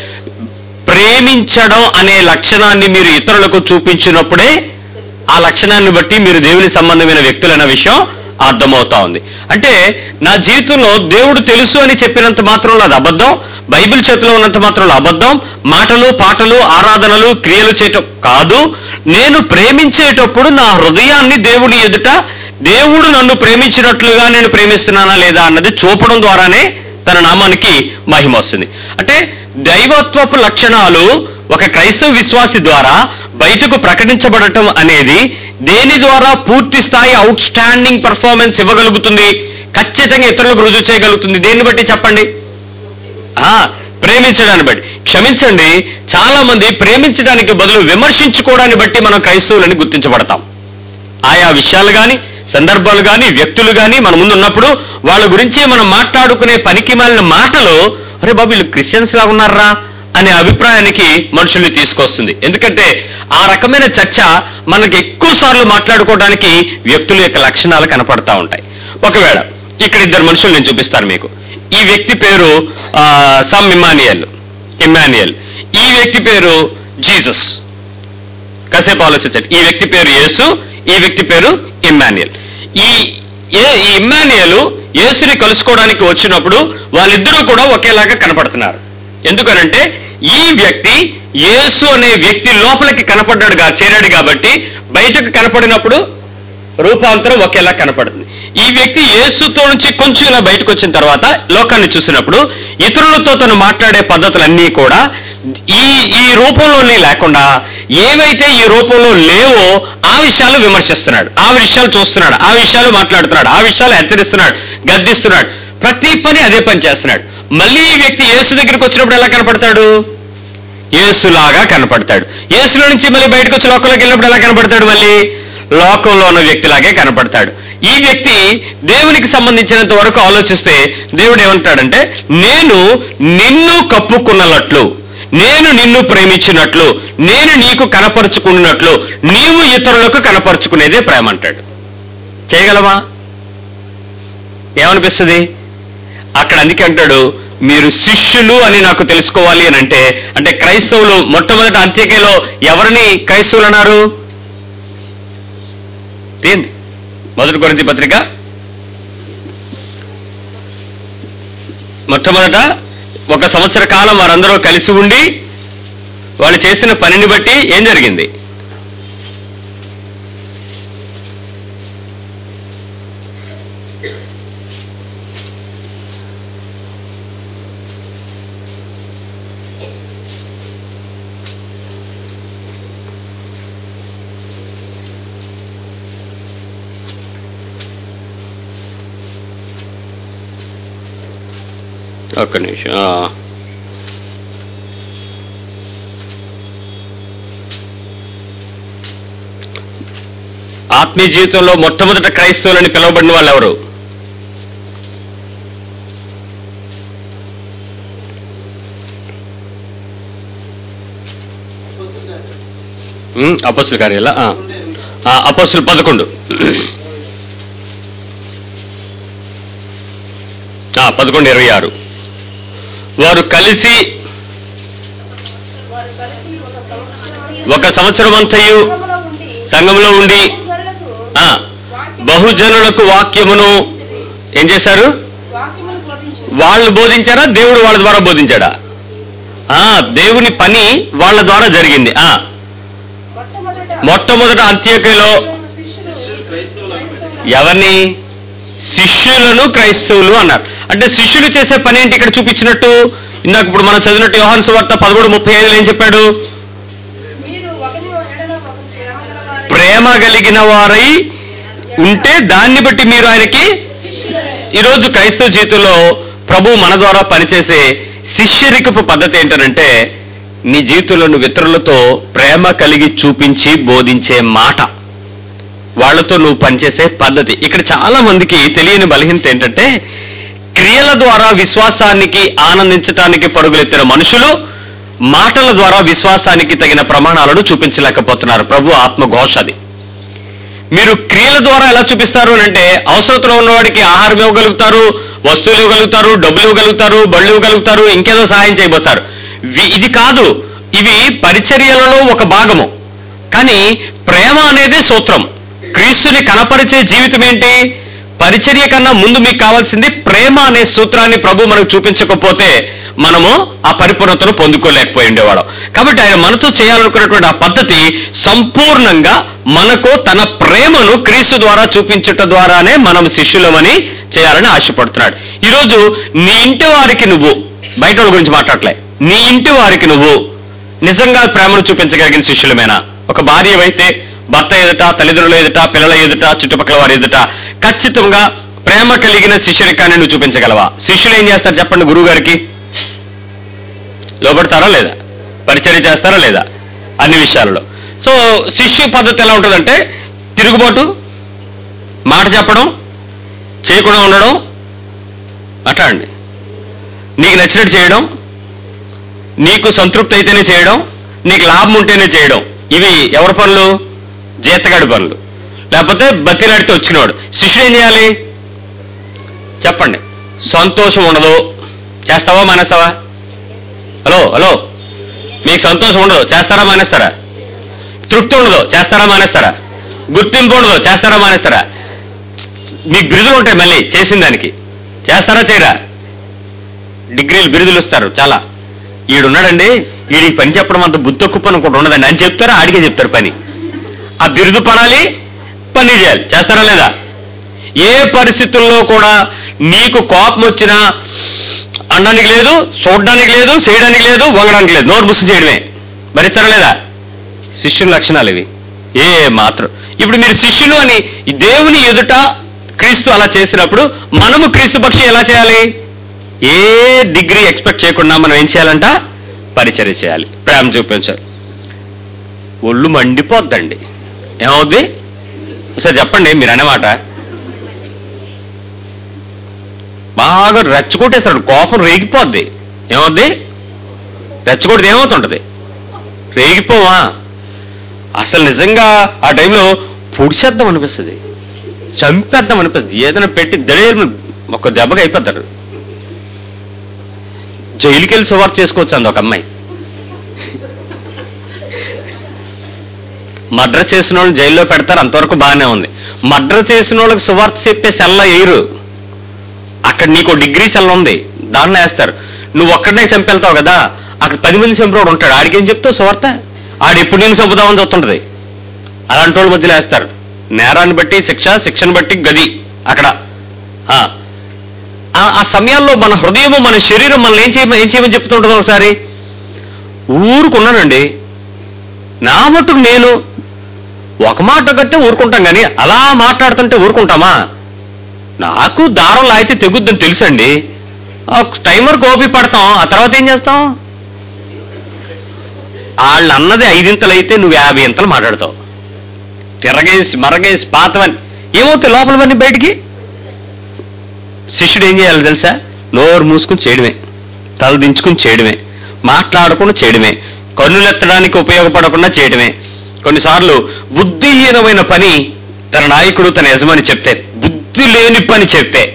ప్రేమించడం అనే లక్షణాన్ని మీరు ఇతరులకు చూపించినప్పుడే ఆ లక్షణాన్ని బట్టి మీరు దేవుని సంబంధమైన వ్యక్తులన్న విషయం అర్థమవుతా ఉంది అంటే నా జీవితంలో దేవుడు తెలుసు అని చెప్పినంత మాత్రంలో అది అబద్ధం బైబిల్ చేతిలో ఉన్నంత మాత్రంలో అబద్ధం మాటలు పాటలు ఆరాధనలు క్రియలు చేయటం కాదు నేను ప్రేమించేటప్పుడు నా హృదయాన్ని దేవుని ఎదుట దేవుడు నన్ను ప్రేమించినట్లుగా నేను ప్రేమిస్తున్నానా లేదా అన్నది చూపడం ద్వారానే తన నామానికి మహిమ వస్తుంది అంటే దైవత్వపు లక్షణాలు ఒక క్రైస్తవ విశ్వాసి ద్వారా బయటకు ప్రకటించబడటం అనేది దేని ద్వారా పూర్తి స్థాయి అవుట్ స్టాండింగ్ పర్ఫార్మెన్స్ ఇవ్వగలుగుతుంది ఖచ్చితంగా ఇతరులకు రుజువు చేయగలుగుతుంది దేన్ని బట్టి చెప్పండి ఆ, ప్రేమించడాన్ని బట్టి క్షమించండి చాలా మంది ప్రేమించడానికి బదులు విమర్శించుకోవడాన్ని బట్టి మనం క్రైస్తవులని గుర్తించబడతాం ఆయా విషయాలు గాని సందర్భాలు గాని వ్యక్తులు గాని మన ముందు ఉన్నప్పుడు వాళ్ళ గురించి మనం మాట్లాడుకునే పనికి మాలిన మాటలు అరే బాబు వీళ్ళు క్రిస్టియన్స్ లా ఉన్నారా అనే అభిప్రాయానికి మనుషుల్ని తీసుకొస్తుంది ఎందుకంటే ఆ రకమైన చర్చ మనకి ఎక్కువ సార్లు మాట్లాడుకోవడానికి వ్యక్తుల యొక్క లక్షణాలు కనపడతా ఉంటాయి ఒకవేళ ఇక్కడ ఇద్దరు మనుషులు నేను చూపిస్తాను మీకు ఈ వ్యక్తి పేరు ఆ, సమ్ ఇమానియల్ ఇమానియల్ ఈ వ్యక్తి పేరు జీసస్ కాసేపు ఆలోచించండి ఈ వ్యక్తి పేరు యేసు ఈ వ్యక్తి పేరు ఇమ్మాన్యుయల్ ఈ ఏ ఈ ఇమ్మాన్యుయల్ యేసుని కలుసుకోవడానికి వచ్చినప్పుడు వాళ్ళిద్దరూ కూడా ఒకేలాగా కనపడుతున్నారు ఎందుకనంటే ఈ వ్యక్తి యేసు అనే వ్యక్తి లోపలికి కనపడ్డాడు గా- చేరాడు కాబట్టి బయటకు కనపడినప్పుడు రూపాంతరం ఒకేలా కనపడుతుంది ఈ వ్యక్తి యేసుతో నుంచి కొంచెం ఇలా బయటకు వచ్చిన తర్వాత లోకాన్ని చూసినప్పుడు ఇతరులతో తను మాట్లాడే పద్ధతులన్నీ కూడా ఈ ఈ రూపంలోనే లేకుండా ఏవైతే ఈ రూపంలో లేవో ఆ విషయాలు విమర్శిస్తున్నాడు ఆ విషయాలు చూస్తున్నాడు ఆ విషయాలు మాట్లాడుతున్నాడు ఆ విషయాలు హెచ్చరిస్తున్నాడు గద్దిస్తున్నాడు ప్రతి పని అదే పని చేస్తున్నాడు మళ్ళీ ఈ వ్యక్తి యేసు దగ్గరికి వచ్చినప్పుడు ఎలా కనపడతాడు యేసులాగా కనపడతాడు యేసులో నుంచి మళ్ళీ బయటకు వచ్చి లోకంలోకి వెళ్ళినప్పుడు ఎలా కనపడతాడు మళ్ళీ లోకంలో ఉన్న వ్యక్తిలాగే కనపడతాడు ఈ వ్యక్తి దేవునికి సంబంధించినంత వరకు ఆలోచిస్తే దేవుడు ఏమంటాడంటే నేను నిన్ను కప్పుకున్నట్లు నేను నిన్ను ప్రేమించినట్లు నేను నీకు కనపరుచుకున్నట్లు నీవు ఇతరులకు కనపరుచుకునేదే ప్రేమ అంటాడు చేయగలమా ఏమనిపిస్తుంది అక్కడ అందుకే అంటాడు మీరు శిష్యులు అని నాకు తెలుసుకోవాలి అని అంటే అంటే క్రైస్తవులు మొట్టమొదటి అంత్యకేలో ఎవరిని క్రైస్తవులు అన్నారు తీయండి మొదటి కొరింథీ పత్రిక మొట్టమొదట ఒక సంవత్సర కాలం వారందరూ కలిసి ఉండి వాళ్ళు చేసిన పనిని బట్టి ఏం జరిగింది ఒక్క నిమిషం ఆ. ఆత్మీయ జీవితంలో మొట్టమొదట క్రైస్తవులని పిలువబడిన వాళ్ళు ఎవరు అపస్సుల కార్యాల అపస్సులు పదకొండు ఆ, పదకొండు ఇరవై ఆరు వారు కలిసి వారు కలిసి ఒక సంవత్సరం ఒక సంవత్సరం అంతయు సంఘములో ఉండి సంఘంలో ఉండి బహుజనులకు ఆ, బహుజనులకు వాక్యమును ఏం చేశారు వాక్యమును బోధించు వాళ్ళు బోధించారా దేవుడు వాళ్ళ ద్వారా బోధించాడా ఆ దేవుని పని వాళ్ళ ద్వారా జరిగింది ఆ మొట్టమొదట మొట్టమొదట అంత్యకలో శిష్యులు క్రైస్తవులకు ఎవరిని శిష్యులను క్రైస్తవులు అన్నారు అంటే శిష్యులు చేసే పని ఏంటి ఇక్కడ చూపించినట్టు ఇందాక ఇప్పుడు మనం చదివినట్టు యోహాను సువార్త పదమూడు ముప్పై ఐదులో ఏం చెప్పాడు మీరు ఒకరి ఎడల ఒకరు ప్రేమ గలవారై ప్రేమ కలిగిన వారై ఉంటే దాన్ని బట్టి మీరు ఆయనకి శిష్యులై ఈరోజు క్రైస్తవ జీవితంలో ప్రభు మన ద్వారా పనిచేసే శిష్యరికపు పద్ధతి ఏంటంటే నీ జీవితంలో నువ్వు ఇతరులతో ప్రేమ కలిగి చూపించి బోధించే మాట వాళ్ళతో నువ్వు పనిచేసే పద్ధతి ఇక్కడ చాలా మందికి తెలియని బలహీనత ఏంటంటే క్రియల ద్వారా విశ్వాసానికి ఆనందించటానికి పరుగులెత్తిన మనుషులు మాటల ద్వారా విశ్వాసానికి తగిన ప్రమాణాలను చూపించలేకపోతున్నారు ప్రభు ఆత్మఘోష అది మీరు క్రియల ద్వారా ఎలా చూపిస్తారు అని అంటే అవసరతలో ఉన్నవాడికి ఆహారం ఇవ్వగలుగుతారు వస్తువులు ఇవ్వగలుగుతారు డబ్బులు ఇవ్వగలుగుతారు బళ్ళు ఇవ్వగలుగుతారు ఇంకేదో సహాయం చేయబోతారు వి- ఇది కాదు ఇవి పరిచర్యలలో ఒక భాగము కానీ ప్రేమ అనేది సూత్రం క్రీస్తుని కనపరిచే జీవితం ఏంటి పరిచర్య కన్నా ముందు మీకు కావాల్సింది ప్రేమ అనే సూత్రాన్ని ప్రభు మనకు చూపించకపోతే మనము ఆ పరిపూర్ణతను పొందుకోలేకపోయి ఉండేవాళ్ళం కాబట్టి ఆయన మనతో చేయాలనుకున్నటువంటి ఆ పద్ధతి సంపూర్ణంగా మనకు తన ప్రేమను క్రీస్తు ద్వారా చూపించుట ద్వారానే మనం శిష్యులమని చేయాలని ఆశపడుతున్నాడు ఈరోజు నీ ఇంటి వారికి నువ్వు బయట వాళ్ళ గురించి మాట్లాడలే నీ ఇంటి వారికి నువ్వు నిజంగా ప్రేమను చూపించగలిగిన శిష్యులమేనా ఒక భార్య అయితే భర్త ఎదుట తల్లిదండ్రుల ఎదుట పిల్లల ఎదుట చుట్టుపక్కల వారి ఎదుట ఖచ్చితంగా ప్రేమ కలిగిన శిష్యునికాన్ని నువ్వు చూపించగలవా శిష్యులు ఏం చేస్తారు చెప్పండి గురువు గారికి లోపడతారా లేదా పరిచర్య చేస్తారా లేదా అన్ని విషయాలలో సో శిష్యు పద్ధతి ఎలా ఉంటుందంటే తిరుగుబాటు మాట చెప్పడం చేయకుండా ఉండడం మాట్లాడండి నీకు నచ్చినట్టు చేయడం నీకు సంతృప్తి అయితేనే చేయడం నీకు లాభం ఉంటేనే చేయడం ఇవి ఎవరి పనులు జీతగాడి పనులు లేకపోతే బతిలాడితే వచ్చినవాడు శిష్యుడు ఏం చేయాలి చెప్పండి సంతోషం ఉండదు చేస్తావా మానేస్తావా హలో హలో మీకు సంతోషం ఉండదు చేస్తారా మానేస్తారా తృప్తి ఉండదు చేస్తారా మానేస్తారా గుర్తింపు ఉండదు చేస్తారా మానేస్తారా మీకు బిరుదులు ఉంటాయి మళ్ళీ చేసిన దానికి చేస్తారా చేయరా డిగ్రీలు బిరుదులు ఇస్తారు చాలా ఈడున్నాడండి వీడికి పని చెప్పడం అంత బుద్ధి తక్కువ పని ఒకటి ఉండదండి అని చెప్తారా ఆడికే చెప్తారు పని ఆ బిరుదు పడాలి పని చేయాలి చేస్తారా లేదా ఏ పరిస్థితుల్లో కూడా నీకు కోపం వచ్చినా అనడానికి లేదు చూడడానికి లేదు చేయడానికి లేదు వంగడానికి లేదు నోరు బుస్సు చేయడమే భరిస్తారా లేదా శిష్యుల లక్షణాలు ఇవి ఏ మాత్రం ఇప్పుడు మీరు శిష్యులు అని ఈ దేవుని ఎదుట క్రీస్తు అలా చేసినప్పుడు మనము క్రీస్తు పక్షి ఎలా చేయాలి ఏ డిగ్రీ ఎక్స్పెక్ట్ చేయకుండా మనం ఏం చేయాలంట పరిచర్య చేయాలి ప్రేమ చూపించాలి ఒళ్ళు మండిపోద్దండి ఏమవుద్ది ఒకసారి చెప్పండి మీరు అనేమాట బాగా రెచ్చగొట్టేస్తాడు కోపం రేగిపోద్ది ఏమవుద్ది రెచ్చగొడితే ఏమవుతుంటది రేగిపోవా అసలు నిజంగా ఆ టైంలో పొడిచేద్దాం అనిపిస్తుంది చంపేద్దాం అనిపిస్తుంది ఏదైనా పెట్టి దడేరు ఒక దెబ్బగా అయిపోతారు జైలుకి వెళ్ళి సువార్త చేసుకోవచ్చు అంది ఒక అమ్మాయి మర్డర్ చేసిన వాళ్ళు జైల్లో పెడతారు అంతవరకు బాగానే ఉంది మర్డర్ చేసిన వాళ్ళకి సువార్త చెప్పే సెల్ల వేయరు అక్కడ నీకు డిగ్రీ సెల్ ఉంది దాంట్లో వేస్తారు నువ్వు ఒక్కడనే చంపెళ్తావు కదా అక్కడ పది మంది చంపేవాడు ఉంటాడు ఆడికేం చెప్తావు సువార్త ఆడు ఎప్పుడు నేను చంపుదామని చూస్తుంటది అలాంటి వాళ్ళ మధ్యలో వేస్తారు నేరాన్ని బట్టి శిక్ష శిక్షను బట్టి గది అక్కడ ఆ. ఆ- ఆ సమయాల్లో మన హృదయము మన శరీరం మనల్ని ఏం చేయమని ఏం చేయమని చెప్తుంటుంది ఒకసారి ఊరుకున్నానండి నా మటుకు నేను ఒక మాట కడితే ఊరుకుంటాం కానీ అలా మాట్లాడుతుంటే ఊరుకుంటామా నాకు దారం లాగితే తెగుద్దని తెలుసండి ఆ టైమర్ కోపి పడతాం ఆ తర్వాత ఏం చేస్తాం వాళ్ళు అన్నది ఐదింతలు అయితే నువ్వు యాభై ఇంతలు మాట్లాడతావు తిరగేసి మరగేసి పాతవని ఏమవుతాయి లోపలవన్నీ బయటికి శిష్యుడు ఏం చేయాలి తెలుసా నోరు మూసుకుని చేయడమే తల దించుకుని చేయడమే మాట్లాడకుండా చేయడమే కన్నులెత్తడానికి ఉపయోగపడకుండా చేయడమే కొన్నిసార్లు బుద్ధిహీనమైన పని తన నాయకుడు తన యజమాని చెప్తే బుద్ధి లేని పని చెప్తే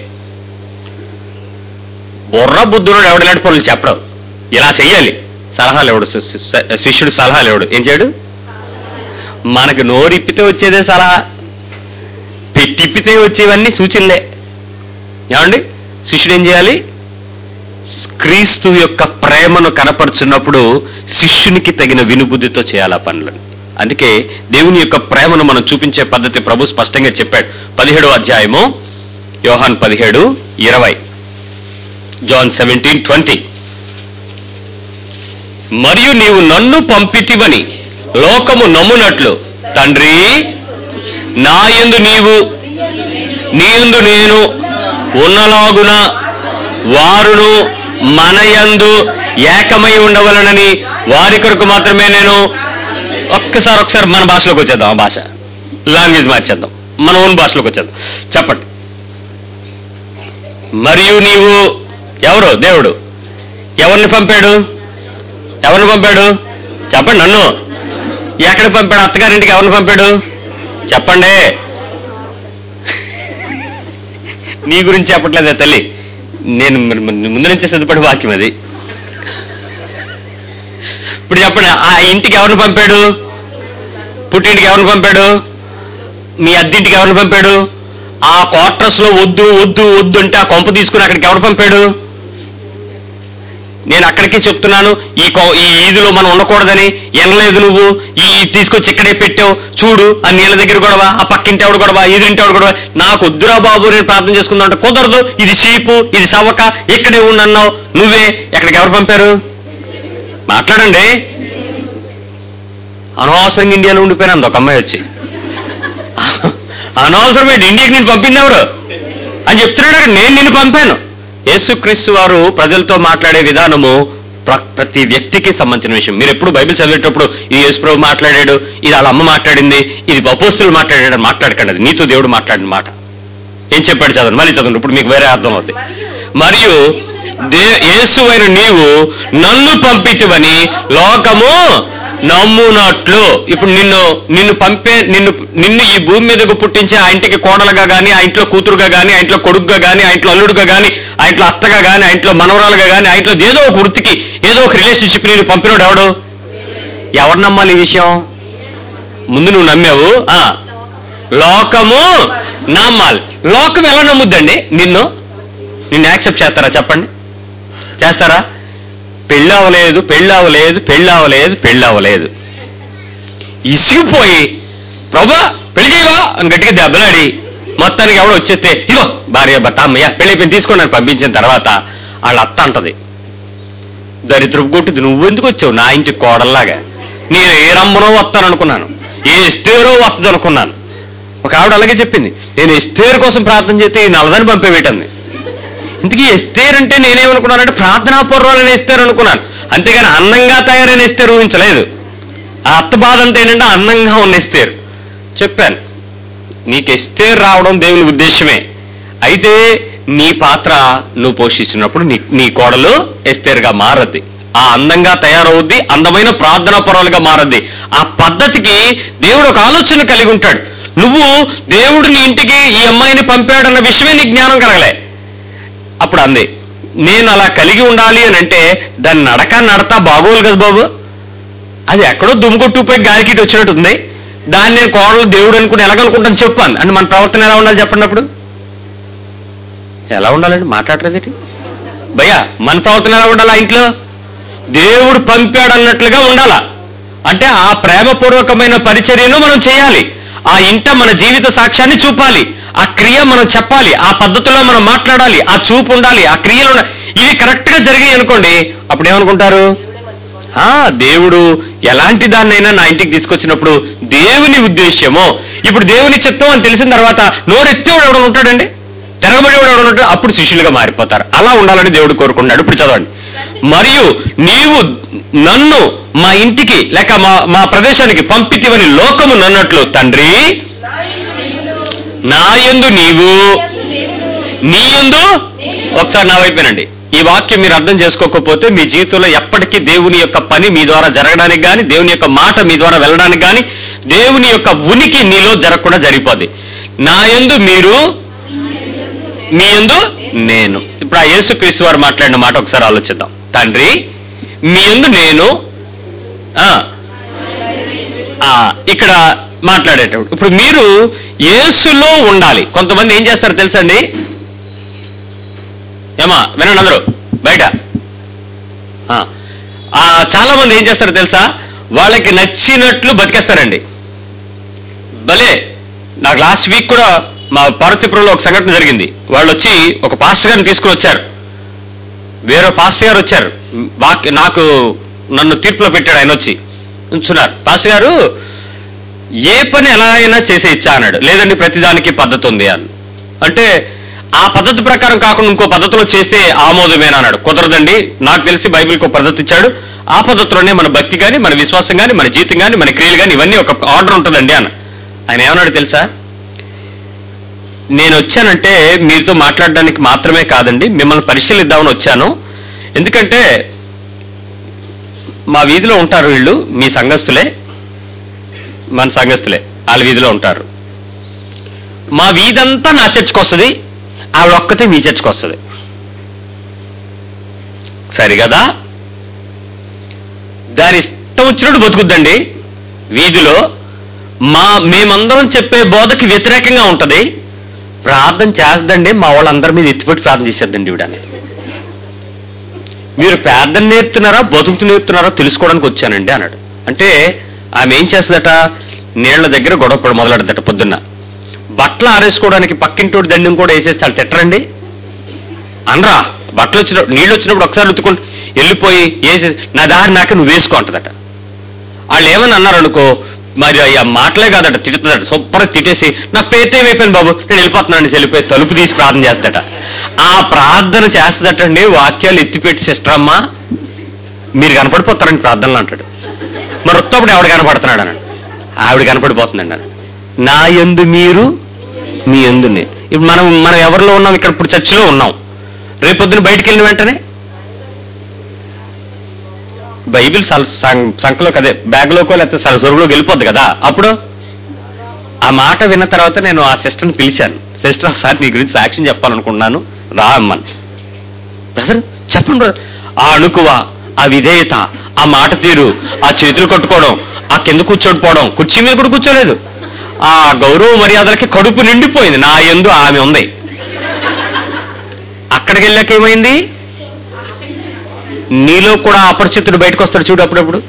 బుర్ర బుద్ధుడు ఎవడలాంటి పనులు చెప్పడం ఇలా చెయ్యాలి సలహాలు ఎవడు శి- శి- శిష్యుడు సలహాలు ఎవడు ఏం చేయడు మనకు నోరిప్పితే వచ్చేదే సలహా పెట్టిప్పితే వచ్చేవన్నీ సూచనలే ఏమండి శిష్యుడు ఏం చేయాలి క్రీస్తు యొక్క ప్రేమను కనపరుచున్నప్పుడు శిష్యునికి తగిన వినుబుద్ధితో చేయాలి ఆ పనులను అందుకే దేవుని యొక్క ప్రేమను మనం చూపించే పద్ధతి ప్రభు స్పష్టంగా చెప్పాడు పదిహేడో అధ్యాయము యోహాన్ పదిహేడు ఇరవై జాన్ సెవెంటీన్ ట్వంటీ మరియు నీవు నన్ను పంపితివని లోకము నమ్మునట్లు తండ్రి నా యందు నీవు నీయందు నేను ఉన్నలాగున వారును మనయందు ఏకమై ఉండవలనని వారి కొరకు మాత్రమే నేను ఒక్కసారి ఒకసారి మన భాషలోకి వచ్చేద్దాం ఆ భాష లాంగ్వేజ్ మార్చేద్దాం మన ఓన్ భాషలోకి వచ్చేద్దాం చెప్పండి మరియు నీవు ఎవరు దేవుడు ఎవరిని పంపాడు ఎవరిని పంపాడు చెప్పండి నన్ను ఎక్కడికి పంపాడు అత్తగారింటికి ఎవరిని పంపాడు చెప్పండి నీ గురించి చెప్పట్లేదే తల్లి నేను మరి- మరి ముందు నుంచే సిద్ధపడి వాక్యం అది ఇప్పుడు చెప్పండి ఆ ఇంటికి ఎవరిని పంపాడు పుట్టింటికి ఎవరిని పంపాడు మీ అద్దింటికి ఎవరిని పంపాడు ఆ క్వార్టర్స్ లో వద్దు వద్దు వద్దు అంటే ఆ కొంప తీసుకుని అక్కడికి ఎవరు పంపాడు నేను అక్కడికి చెప్తున్నాను ఈ కో- ఈ ఈదులో మనం ఉండకూడదని ఎనలేదు నువ్వు ఈ ఈ తీసుకొచ్చి ఇక్కడే పెట్టావు చూడు ఆ నీళ్ళ దగ్గర గొడవ ఆ పక్కింటి ఆవిడ గొడవ ఎదురింటి ఆవిడ గొడవ నాకు వద్దురా బాబు నేను ప్రార్థన చేసుకుందాం అంటే కుదరదు ఇది చీపు ఇది సవక ఇక్కడే ఉండన్నావు నువ్వే ఎక్కడికి ఎవరు పంపారు మాట్లాడండి అనవసరంగా ఇండియాలో ఉండిపోయినా ఒక అమ్మాయి వచ్చి అనవసరమైన ఇండియాకి నేను పంపింది ఎవరు అని చెప్తున్నాడు అక్కడ, నేను నిన్ను పంపాను యేసుక్రీస్తు వారు ప్రజలతో మాట్లాడే విధానము ప్ర- ప్రతి వ్యక్తికి సంబంధించిన విషయం మీరు ఎప్పుడు బైబిల్ చదివేటప్పుడు ఇది యేసుప్రభు మాట్లాడాడు ఇది వాళ్ళ అమ్మ మాట్లాడింది ఇది అపోస్తులు మాట్లాడాడు అని మాట్లాడకండి అది నీతో దేవుడు మాట్లాడిన మాట ఏం చెప్పాడు చదవండి మళ్ళీ చదవండి ఇప్పుడు మీకు వేరే అర్థం అవుతుంది మరియు దే యేసు అయిన నీవు నన్ను పంపితివని లోకము నమ్మునట్లు ఇప్పుడు నిన్ను నిన్ను పంపే నిన్ను నిన్ను ఈ భూమి మీదకు పుట్టించి ఆ ఇంటికి కోడలుగా గాని ఆ ఇంట్లో కూతురుగా గాని ఆ ఇంట్లో కొడుకుగా గాని ఆ ఇంట్లో అల్లుడుగా గాని ఆ ఇంట్లో అత్తగా గాని ఆ ఇంట్లో మనవరాలుగా గాని ఆ ఇంట్లో ఏదో ఒక వృత్తికి ఏదో ఒక రిలేషన్షిప్ నేను పంపినోడు ఎవడు ఎవరు నమ్మాలి ఈ విషయం ముందు నువ్వు నమ్మావు ఆ లోకము నమ్మాలి లోకం ఎలా నమ్ముద్దండి నిన్ను నిన్ను యాక్సెప్ట్ చేస్తారా చెప్పండి చేస్తారా పెళ్ళి అవ్వలేదు పెళ్ళి అవ్వలేదు పెళ్ళి అవ్వలేదు పెళ్ళి అవ్వలేదు ఇసిగిపోయి ప్రభా పెళ్లి చేయవా అని గట్టిగా దెబ్బలాడి మొత్తానికి ఎవడో వచ్చేస్తే ఇగో భార్య భర్త అమ్మయ్య పెళ్లి అయిపోయింది తీసుకోండి అని పంపించిన తర్వాత వాళ్ళ అత్త అంటది దరిద్రపు కొట్టుది నువ్వెందుకు వచ్చావు నా ఇంటి కోడల్లాగా నేను ఏ రమ్మనో వస్తాననుకున్నాను ఏ ఎస్తేరో వస్తుంది అనుకున్నాను ఒక ఆవిడ అలాగే చెప్పింది నేను ఎస్తేరు కోసం ప్రార్థన చేస్తే ఈ నల్లదని పంపేవేటంది ఇంతకీ ఎస్తేర్ అంటే నేనేమనుకున్నానంటే ప్రార్థనాపూర్వాలని ఎస్తేరు అనుకున్నాను అంతేగాని అందంగా తయారైన ఎస్తేరు ఊహించలేదు ఆ అత్త బాధ అంటే ఏంటంటే అందంగా ఉన్న ఎస్తేరు చెప్పాను నీకు ఎస్తేరు రావడం దేవుని ఉద్దేశమే అయితే నీ పాత్ర నువ్వు పోషిస్తున్నప్పుడు నీ నీ కోడలు ఎస్తేరుగా మారద్ది ఆ అందంగా తయారవుద్ది అందమైన ప్రార్థనా పరువులుగా మారద్ది ఆ పద్ధతికి దేవుడు ఒక ఆలోచన కలిగి ఉంటాడు నువ్వు దేవుడు నీ ఇంటికి ఈ అమ్మాయిని పంపాడన్న విషయమే నీ జ్ఞానం కలగలే అప్పుడు అంది నేను అలా కలిగి ఉండాలి అని అంటే దాన్ని నడక నడతా బాగోలు కదా బాబు అది ఎక్కడో దుమ్ముకొట్టుకుపోయి గాలికి వచ్చినట్టుంది దాన్ని నేను కోడలు దేవుడు అనుకుని ఎలాగనుకుంటాను చెప్పాను అంటే మన ప్రవర్తన ఎలా ఉండాలి చెప్పండి అప్పుడు ఎలా ఉండాలండి మాట్లాడలేదు భయ్యా మన ప్రవర్తన ఎలా ఉండాలా ఇంట్లో దేవుడు పంపాడు అన్నట్లుగా ఉండాలా అంటే ఆ ప్రేమపూర్వకమైన పరిచర్యను మనం చేయాలి ఆ ఇంట మన జీవిత సాక్ష్యాన్ని చూపాలి ఆ క్రియ మనం చెప్పాలి ఆ పద్ధతిలో మనం మాట్లాడాలి ఆ చూపు ఉండాలి ఆ క్రియలు ఉండాలి. ఇవి కరెక్ట్ గా జరిగాయి అనుకోండి అప్పుడు ఏమనుకుంటారు ఆ దేవుడు ఎలాంటి దాన్నైనా నా ఇంటికి తీసుకొచ్చినప్పుడు దేవుని ఉద్దేశ్యమో ఇప్పుడు దేవుని చిత్తం అని తెలిసిన తర్వాత నోరెత్తేవాడు ఎవడు ఉంటాడండి తిరగబడేవాడు ఎవడు ఉంటాడు అప్పుడు శిష్యులుగా మారిపోతారు అలా ఉండాలని దేవుడు కోరుకున్నాడు ఇప్పుడు చదవండి మరియు నీవు నన్ను మా ఇంటికి లేక మా మా ప్రదేశానికి పంపితివని లోకము నన్నట్లు తండ్రి నా యందు నీవు నీ యందు ఒకసారి నా వైపేనండి ఈ వాక్యం మీరు అర్థం చేసుకోకపోతే మీ జీవితంలో ఎప్పటికీ దేవుని యొక్క పని మీ ద్వారా జరగడానికి కానీ దేవుని యొక్క మాట మీ ద్వారా వెళ్ళడానికి కానీ దేవుని యొక్క ఉనికి నీలో జరగకుండా జరిగిపోద్ది నా యందు మీరు మీ యందు నేను ఇప్పుడు ఆ యేసుక్రీస్తు వారు మాట్లాడిన మాట ఒకసారి ఆలోచిద్దాం తండ్రి మీ యందు నేను ఆ, ఆ, ఇక్కడ మాట్లాడేటప్పుడు ఇప్పుడు మీరు యేసులో ఉండాలి కొంతమంది ఏం చేస్తారు తెలుసండి ఏమా వినండి అందరూ బయట ఆ, ఆ, చాలా మంది ఏం చేస్తారు తెలుసా వాళ్ళకి నచ్చినట్లు బతికేస్తారండి భలే నాకు లాస్ట్ వీక్ కూడా మా పార్వతీపురంలో ఒక సంఘటన జరిగింది వాళ్ళు వచ్చి ఒక పాస్టర్ గారిని తీసుకుని వచ్చారు వేరే పాస్టర్ గారు వచ్చారు వాక్- నాకు నన్ను తీర్పులో పెట్టాడు ఆయన వచ్చి ఉంచున్నారు పాస్టర్ గారు ఏ పని ఎలా అయినా చేసే ఇచ్చా అన్నాడు లేదండి ప్రతిదానికి పద్ధతి ఉంది అని అంటే ఆ పద్ధతి ప్రకారం కాకుండా ఇంకో పద్ధతిలో చేస్తే ఆమోదమేనా అన్నాడు కుదరదండి నాకు తెలిసి బైబిల్కి ఒక పద్ధతి ఇచ్చాడు ఆ పద్ధతిలోనే మన భక్తి కానీ మన విశ్వాసం కానీ మన జీవితం కానీ మన క్రియలు కానీ ఇవన్నీ ఒక ఆర్డర్ ఉంటుందండి అన్న ఆయన ఏమన్నాడు తెలుసా నేను వచ్చానంటే మీతో మాట్లాడడానికి మాత్రమే కాదండి మిమ్మల్ని పరిశీలిద్దామని వచ్చాను ఎందుకంటే మా వీధిలో ఉంటారు వీళ్ళు మీ సంఘస్థులే మన సంఘస్థులే వాళ్ళ వీధిలో ఉంటారు మా వీధంతా నా చర్చకు వస్తుంది ఆవిడ ఒక్కతే మీ చర్చకు వస్తుంది సరి కదా దాని ఇష్టం వచ్చినట్టు బతుకుద్దండి వీధిలో మా మేమందరం చెప్పే బోధకి వ్యతిరేకంగా ఉంటది ప్రార్థన చేద్దండి మా వాళ్ళందరి మీద ఎత్తిపెట్టి ప్రార్థన చేసేద్దండి ఈవిడ అనేది. మీరు ప్రార్థన నేర్పుతున్నారా బతుకుతూ నేర్పుతున్నారా తెలుసుకోవడానికి వచ్చానండి అన్నాడు అంటే ఆమె ఏం చేస్తుందట నీళ్ల దగ్గర గొడవ మొదలెడదట పొద్దున్న బట్టలు ఆరేసుకోవడానికి పక్కింటోడి దండం కూడా వేసేస్తే వాళ్ళు తిట్టరండి అనరా బట్టలు వచ్చినప్పుడు నీళ్ళు వచ్చినప్పుడు ఒకసారి ఉత్తుకుంటూ వెళ్ళిపోయి వేసి నా దారి నాక నువ్వు వేసుకో అంటదట వాళ్ళు ఏమని అన్నారు అనుకో మరి ఆ మాటలే కాదట తిడుతుందట సూపర్ తిట్టేసి నా పేటేం అయిపోయింది బాబు నేను వెళ్ళిపోతున్నాను వెళ్ళిపోయి తలుపు తీసి ప్రార్థన చేస్తాడట ఆ ప్రార్థన చేస్తుందటండి వాక్యాలు ఎత్తిపెట్టి సిస్టర్ అమ్మా మీరు కనపడిపోతారండి ప్రార్థనలు అంటాడు మరి వృత్తప్పుడు ఎవడు కనపడుతున్నాడు అన్నాడు ఆవిడ కనపడిపోతుందండి అన్నాడు నా ఎందు మీరు మీ ఎందు నేను. ఇప్పుడు మనం మనం ఎవరిలో ఉన్నాం ఇక్కడ ఇప్పుడు చర్చిలో ఉన్నాం రేపొద్దున బయటికి వెళ్ళిన వెంటనే బైబిల్ సల్- సం- సంఖలోకి అదే బ్యాగ్లోకో లేకపోతే స- సొరుగులోకి వెళ్ళిపోద్ది కదా అప్పుడు ఆ మాట విన్న తర్వాత నేను ఆ సిస్టర్ని పిలిచాను సిస్టర్ ఒకసారి నీ గురించి సాక్ష్యం చెప్పాలనుకున్నాను రా అమ్మని బ్రదర్ చెప్పండి బ్రదర్ ఆ అణుకువ ఆ విధేయత ఆ మాట తీరు ఆ చేతులు కట్టుకోవడం ఆ కింద కూర్చోడిపోవడం కుర్చీ మీద కూడా కూర్చోలేదు ఆ గౌరవ మర్యాదలకి కడుపు నిండిపోయింది నా ఎందు ఆమె ఉంది అక్కడికి వెళ్ళాక ఏమైంది నీలో కూడా అపరిచితుడు బయటకు వస్తాడు చూడు అప్పుడప్పుడు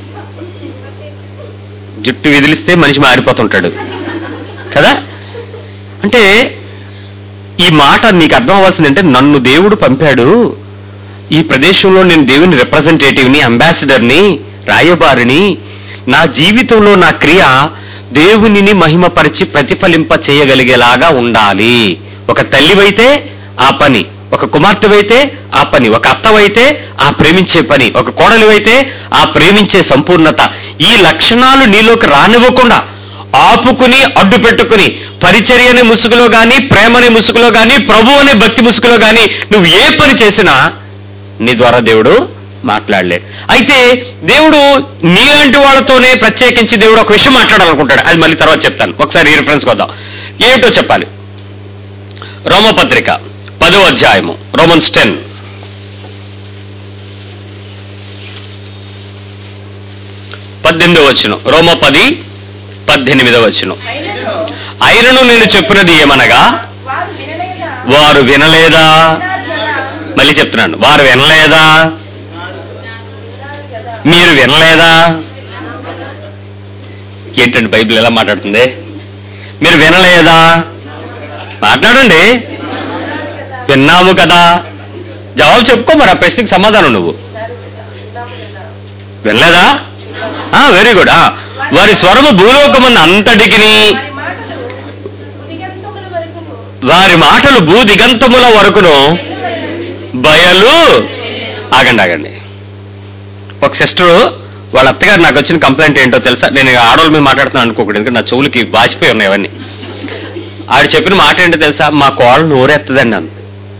జుట్టు విదిలిస్తే మనిషి మారిపోతుంటాడు కదా అంటే ఈ మాట నీకు అర్థం అవ్వాల్సిందంటే నన్ను దేవుడు పంపాడు ఈ ప్రదేశంలో నేను దేవుని రిప్రజెంటేటివ్ని అంబాసిడర్ని రాయబారిని నా జీవితంలో నా క్రియ దేవునిని మహిమపరిచి ప్రతిఫలింప చేయగలిగేలాగా ఉండాలి ఒక తల్లివైతే ఆ పని ఒక కుమార్తెవైతే ఆ పని ఒక అత్తవైతే ఆ ప్రేమించే పని ఒక కోడలివైతే ఆ ప్రేమించే సంపూర్ణత ఈ లక్షణాలు నీలోకి రానివ్వకుండా ఆపుకుని అడ్డు పెట్టుకుని పరిచర్యనే ముసుగులో గాని ప్రేమనే ముసుగులో గాని ప్రభు అనే భక్తి ముసుగులో గాని నువ్వు ఏ పని చేసినా నీ ద్వారా దేవుడు మాట్లాడలేడు అయితే దేవుడు నీలాంటి వాళ్ళతోనే ప్రత్యేకించి దేవుడు ఒక విషయం మాట్లాడాలనుకుంటాడు అది మళ్ళీ తర్వాత చెప్తాను ఒకసారి ఈ రిఫరెన్స్ వద్దాం ఏమిటో చెప్పాలి రోమపత్రిక పదో అధ్యాయము రోమన్స్ టెన్ పద్దెనిమిదో వచ్చిన రోమ పది పద్దెనిమిదో వచ్చిన అయినను అయినను నేను చెప్పినది ఏమనగా వారు వినలేదా వారు వినలేదా విన్నారు కదా మళ్ళీ చెప్తున్నాను వారు వినలేదా విన్నారు కదా మీరు వినలేదా ఏంటండి బైబిల్ ఎలా మాట్లాడుతుంది మీరు వినలేదా మాట్లాడండి విన్నాము కదా జవాబు చెప్పుకో మరి ఆ ప్రశ్నకి సమాధానం నువ్వు వినలేదా వెరీ గుడ్ వారి స్వరము భూలోకమున్న అంతటికిని వారి మాటలు ఉదిగంతముల వరకు వారి మాటలు భూ దిగంతముల వరకును బయలు ఆగండి ఆగండి ఒక సిస్టర్ వాళ్ళ అత్తగారు నాకు వచ్చిన కంప్లైంట్ ఏంటో తెలుసా నేను ఆడవాళ్ళ మీద మాట్లాడుతున్నాను అనుకోకూడదు ఎందుకంటే నా చెవులకి వాసిపోయి ఉన్నాయి అవన్నీ ఆవిడ చెప్పిన మాట ఏంటో తెలుసా మా కోడలు నోరెత్తదండి అంది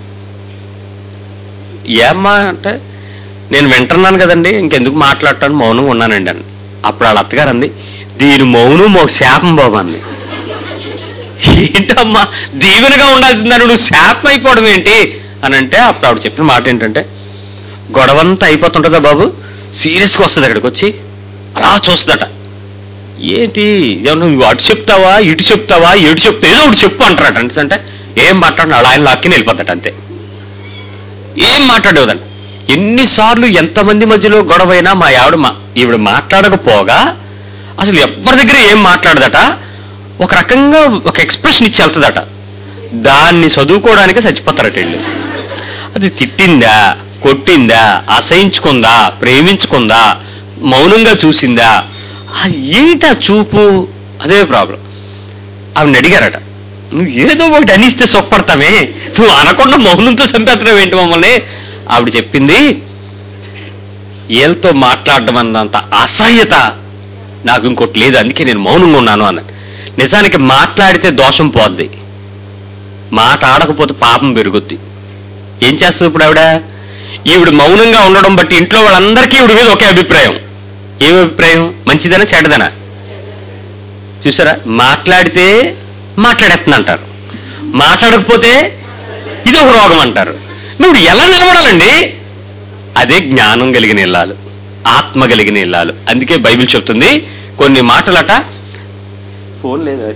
ఏమ్మా అంటే నేను వింటున్నాను కదండి ఇంకెందుకు మాట్లాడటాను మౌనంగా ఉన్నానండి అని అప్పుడు వాళ్ళ అత్తగారు అంది దీని మౌనం ఒక శాపం బాబు అంది ఏంటమ్మా దీవెనగా ఉండాల్సిందని నువ్వు శాపం అయిపోవడం ఏంటి అని అంటే అప్పుడు ఆవిడ చెప్పిన మాట ఏంటంటే గొడవంతా అయిపోతుంటుందా బాబు సీరియస్గా వస్తుంది అక్కడికి వచ్చి అలా చూస్తుందట ఏంటి ఏమన్నా నువ్వు అటు చెప్తావా ఇటు చెప్తావా ఎటు చెప్తా ఏదో ఒకటి చెప్పు అంటారట అంటే ఏం మాట్లాడినా ఆయన లాక్కిని వెళ్ళిపోతాడు అంతే ఏం మాట్లాడేదండి ఎన్నిసార్లు ఎంతమంది మధ్యలో గొడవైనా మా ఆవిడ మా ఈవిడ మాట్లాడకపోగా అసలు ఎవరి దగ్గర ఏం మాట్లాడదట ఒక రకంగా ఒక ఎక్స్ప్రెషన్ ఇచ్చి వెళ్తుందట దాన్ని చదువుకోవడానికి చచ్చిపోతారట వీళ్ళు అది తిట్టిందా కొట్టిందా అసహించుకుందా ప్రేమించుకుందా మౌనంగా చూసిందా ఆ ఏంటా చూపు అదే ప్రాబ్లం ఆవిడని అడిగారట నువ్వు ఏదో ఒకటి అనిస్తే సొప్పడతామే నువ్వు అనకుండా మౌనంతో చంపేస్తున్నావు ఏంటి మమ్మల్ని ఆవిడ చెప్పింది వీళ్ళతో మాట్లాడడం అన్నంత అసహ్యత నాకు ఇంకోటి లేదు అందుకే నేను మౌనంగా ఉన్నాను అన్న నిజానికి మాట్లాడితే దోషం పోద్ది మాట ఆడకపోతే పాపం పెరుగుద్ది ఏం చేస్తుంది ఇప్పుడు ఆవిడ ఈవిడ మౌనంగా ఉండడం బట్టి ఇంట్లో వాళ్ళందరికీ ఈవిడ మీద ఒకే అభిప్రాయం ఏం అభిప్రాయం మంచిదనా చెడ్డదనా చూసారా మాట్లాడితే మాట్లాడేస్తున్నా అంటారు మాట్లాడకపోతే ఇది ఒక రోగం అంటారు నువ్వు ఎలా నిలబడాలండి అదే జ్ఞానం కలిగిన ఇల్లాలు ఆత్మ కలిగిన ఇల్లాలు అందుకే బైబిల్ చెప్తుంది కొన్ని మాటలట ఫోన్ లేదు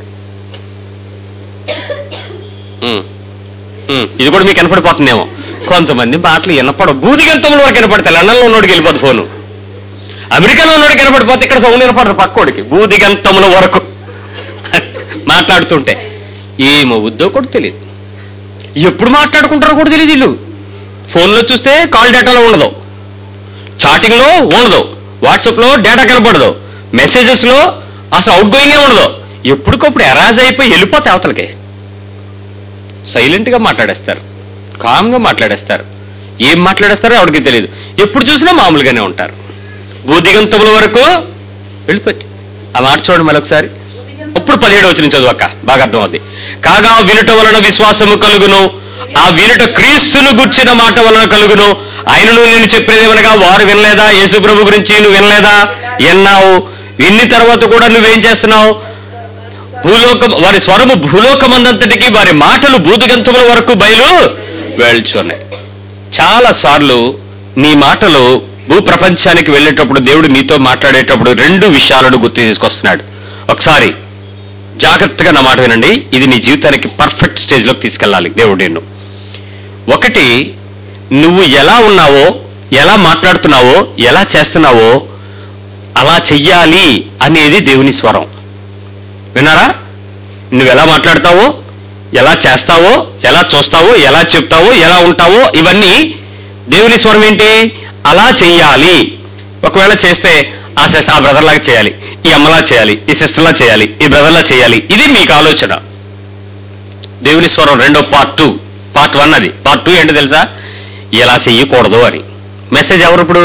ఉమ్, ఉమ్, ఇది కూడా మీకు వినపడిపోతుందేమో కొంతమంది మాటలు వినపడ బూదిగంతముల వరకు వినపడతాయి లండన్లో ఉన్నోడికి వెళ్ళిపోతుంది ఫోను అమెరికాలో ఉన్నోడికి వినపడిపోతే ఇక్కడ సౌండ్ వినపడరు పక్కోడికి బూదిగంతముల వరకు మాట్లాడుతుంటే ఏమవుద్దో కూడా తెలియదు ఎప్పుడు మాట్లాడుకుంటారో కూడా తెలియదు వీళ్ళు ఫోన్లో చూస్తే కాల్ డేటాలో ఉండదు చాటింగ్ లో ఉండదు వాట్సాప్ లో డేటా కనపడదు మెసేజెస్ లో అసలు అవుట్ గోయింగే ఉండదు ఎప్పటికప్పుడు ఎరాజ్ అయిపోయి వెళ్ళిపోతాయి అవతలకి సైలెంట్ గా మాట్లాడేస్తారు కామ్ గా మాట్లాడేస్తారు ఏం మాట్లాడేస్తారో ఎవరికి తెలియదు ఎప్పుడు చూసినా మామూలుగానే ఉంటారు భూదిగంతముల వరకు వెళ్ళిపోయి ఆ మాట చూడండి మరొకసారి ఇప్పుడు పదిహేడు వచ్చిన చదువక్క బాగా అర్థం అవుద్ది కాగా వినుట వలన విశ్వాసము కలుగును ఆ వినుట క్రీస్తును గుర్చిన మాట వలన కలుగును ఆయనను నేను చెప్పేదేమనగా వారు వినలేదా యేసు ప్రభు గురించి నువ్వు వినలేదా విన్నావు విన్ని తర్వాత కూడా నువ్వేం చేస్తున్నావు భూలోకం వారి స్వరము భూలోకమందంతటికి వారి మాటలు భూదిగంతముల వరకు బయలు వేల్చున్నాయి చాలా సార్లు నీ మాటలు భూప్రపంచానికి వెళ్ళేటప్పుడు దేవుడు నీతో మాట్లాడేటప్పుడు రెండు విషయాలను గుర్తు తీసుకొస్తున్నాడు ఒకసారి జాగ్రత్తగా నా మాట వినండి ఇది నీ జీవితానికి పర్ఫెక్ట్ స్టేజ్లోకి తీసుకెళ్ళాలి దేవుడు నిన్ను ఒకటి నువ్వు ఎలా ఉన్నావో ఎలా మాట్లాడుతున్నావో ఎలా చేస్తున్నావో అలా చెయ్యాలి అనేది దేవుని స్వరం విన్నారా నువ్వు ఎలా మాట్లాడతావో ఎలా చేస్తావో ఎలా చూస్తావో ఎలా చెప్తావో ఎలా ఉంటావో ఇవన్నీ దేవుని స్వరం ఏంటి అలా చెయ్యాలి ఒకవేళ చేస్తే ఆ సిస్టర్ ఆ బ్రదర్ లాగా చేయాలి ఈ అమ్మలా చేయాలి ఈ సిస్టర్లా చేయాలి ఈ బ్రదర్లా చేయాలి ఇది మీకు ఆలోచన దేవుని స్వరం రెండో పార్ట్ టూ పార్ట్ వన్ అది పార్ట్ టూ ఏంటో తెలుసా ఇలా చెయ్యకూడదు అని మెసేజ్ ఎవరు ఇప్పుడు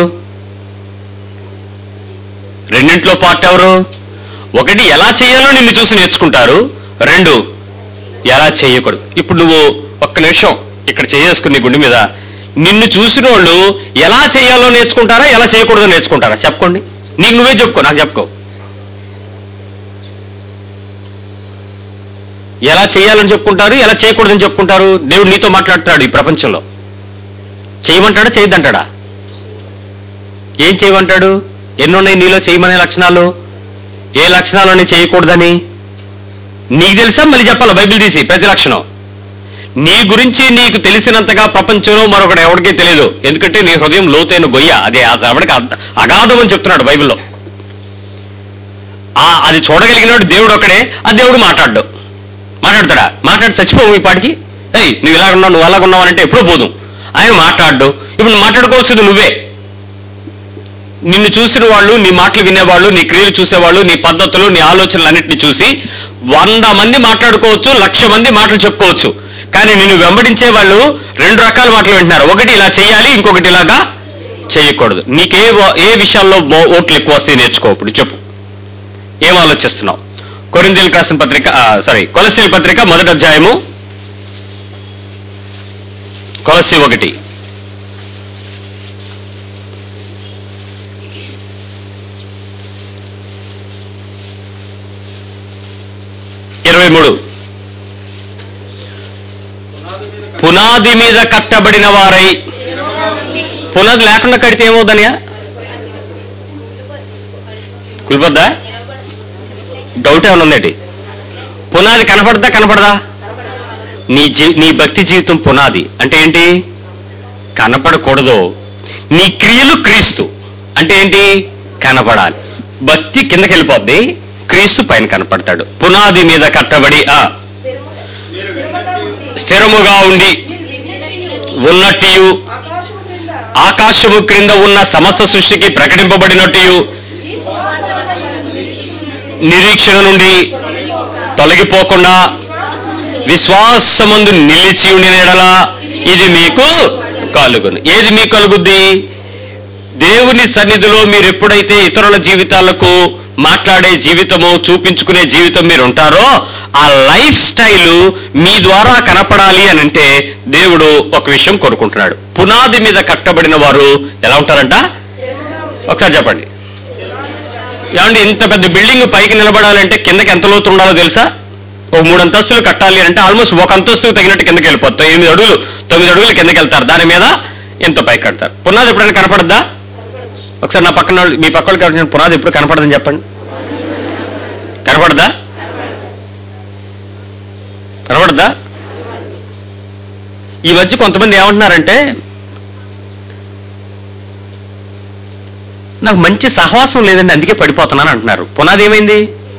రెండింట్లో పార్ట్ ఎవరు ఒకటి ఎలా చేయాలో నిన్ను చూసి నేర్చుకుంటారు రెండు ఎలా చేయకూడదు ఇప్పుడు నువ్వు ఒక్క నిమిషం ఇక్కడ చేసుకుని గుండె మీద నిన్ను చూసిన వాళ్ళు ఎలా చేయాలో నేర్చుకుంటారా ఎలా చేయకూడదో నేర్చుకుంటారా చెప్పుకోండి నీకు నువ్వే చెప్పుకో నాకు చెప్పుకో ఎలా చేయాలని చెప్పుకుంటారు ఎలా చేయకూడదని చెప్పుకుంటారు దేవుడు నీతో మాట్లాడుతాడు ఈ ప్రపంచంలో చేయమంటాడా చేయొద్దంటాడా ఏం చేయమంటాడు ఎన్నున్నాయి నీలో చేయమనే లక్షణాలు ఏ లక్షణాలని చేయకూడదని నీకు తెలుసా మళ్ళీ చెప్పాలి బైబిల్ తీసి ప్రతి లక్షణం నీ గురించి నీకు తెలిసినంతగా ప్రపంచంలో మరొకటి ఎవరికీ తెలియదు ఎందుకంటే నీ హృదయం లోతైన గొయ్య అదే ఎవరికి అగాధం అని చెప్తున్నాడు బైబిల్లో ఆ అది చూడగలిగినాడు దేవుడు ఒకడే ఆ దేవుడు మాట్లాడ్డు మాట్లాడతాడా మాట్లాడి చచ్చిపోవు ఈ పాటికి ఏయ్ నువ్వు ఇలా ఉన్నావు నువ్వు అలాగ ఉన్నావు అంటే ఎప్పుడో పోదు ఆయన మాట్లాడ్డు ఇప్పుడు నువ్వు మాట్లాడుకోవాల్సింది నువ్వే నిన్ను చూసిన వాళ్ళు నీ మాటలు వినేవాళ్ళు నీ క్రియలు చూసేవాళ్ళు నీ పద్ధతులు నీ ఆలోచనలు అన్నింటినీ చూసి వంద మంది మాట్లాడుకోవచ్చు లక్ష మంది మాటలు చెప్పుకోవచ్చు కానీ నిన్ను వెంబడించే వాళ్ళు రెండు రకాల మాటలు వింటున్నారు ఒకటి ఇలా చేయాలి ఇంకొకటి ఇలాగా చేయకూడదు నీకే ఓ- ఏ విషయాల్లో బో- ఓట్లు ఎక్కువ వస్తాయి నేర్చుకో ఇప్పుడు చెప్పు ఏం ఆలోచిస్తున్నావు కొరిందేలు రాసిన పత్రిక సారీ కొలసీల పత్రిక మొదటి అధ్యాయము కొలసి ఒకటి ఇరవై మూడు పునాది మీద కట్టబడిన వారై పునాది లేకుండా కడితే ఏమవుదనియా కులిపోద్దా డౌట్ ఏమైనా ఉందేటి పునాది కనపడదా కనపడదా నీ జీ నీ భక్తి జీవితం పునాది అంటే ఏంటి కనపడకూడదు నీ క్రియలు క్రీస్తు అంటే ఏంటి కనపడాలి భక్తి కిందకి వెళ్ళిపోద్ది క్రీస్తు పైన కనపడతాడు పునాది మీద కట్టబడి ఆ స్థిరముగా ఉండి ఉన్నట్టు ఆకాశము క్రింద ఆకాశము క్రింద ఉన్న సమస్త సృష్టికి ప్రకటింపబడినట్టు ఈ సువార్త నిరీక్షణ నుండి తొలగిపోకుండా విశ్వాసమందు నిలిచి ఉండిన ఎడల ఇది మీకు కలుగును ఏది మీకు కలుగుద్ది దేవుని సన్నిధిలో మీరు ఎప్పుడైతే ఇతరుల జీవితాలకు మాట్లాడే జీవితము చూపించుకునే జీవితం మీరు ఉంటారో ఆ లైఫ్ స్టైల్ మీ ద్వారా కనపడాలి అని అంటే దేవుడు ఒక విషయం కోరుకుంటున్నాడు పునాది మీద కట్టబడిన వారు ఎలా ఉంటారంట ఒకసారి చెప్పండి ఏమండి ఇంత పెద్ద బిల్డింగ్ పైకి నిలబడాలంటే కిందకి ఎంత లోతు ఉండాలో తెలుసా ఒక మూడు అంతస్తులు కట్టాలి అంటే ఆల్మోస్ట్ ఒక అంతస్తుకు తగినట్టు కిందకి వెళ్ళిపోతాయి ఎనిమిది అడుగులు తొమ్మిది అడుగులు కిందకి వెళ్తారు దాని మీద ఎంత పైకి కడతారు పునాది ఎప్పుడైనా కనపడద్దా ఒకసారి నా పక్కన వాళ్ళు- మీ పక్క వాళ్ళకి ఎవరికైనా పునాది ఎప్పుడు కనపడదని చెప్పండి కనపడదా కనపడదా ఈ మధ్య కొంతమంది ఏమంటున్నారంటే నాకు మంచి సహవాసం లేదండి అందుకే పడిపోతున్నాను అంటున్నారు పునాది ఏమైంది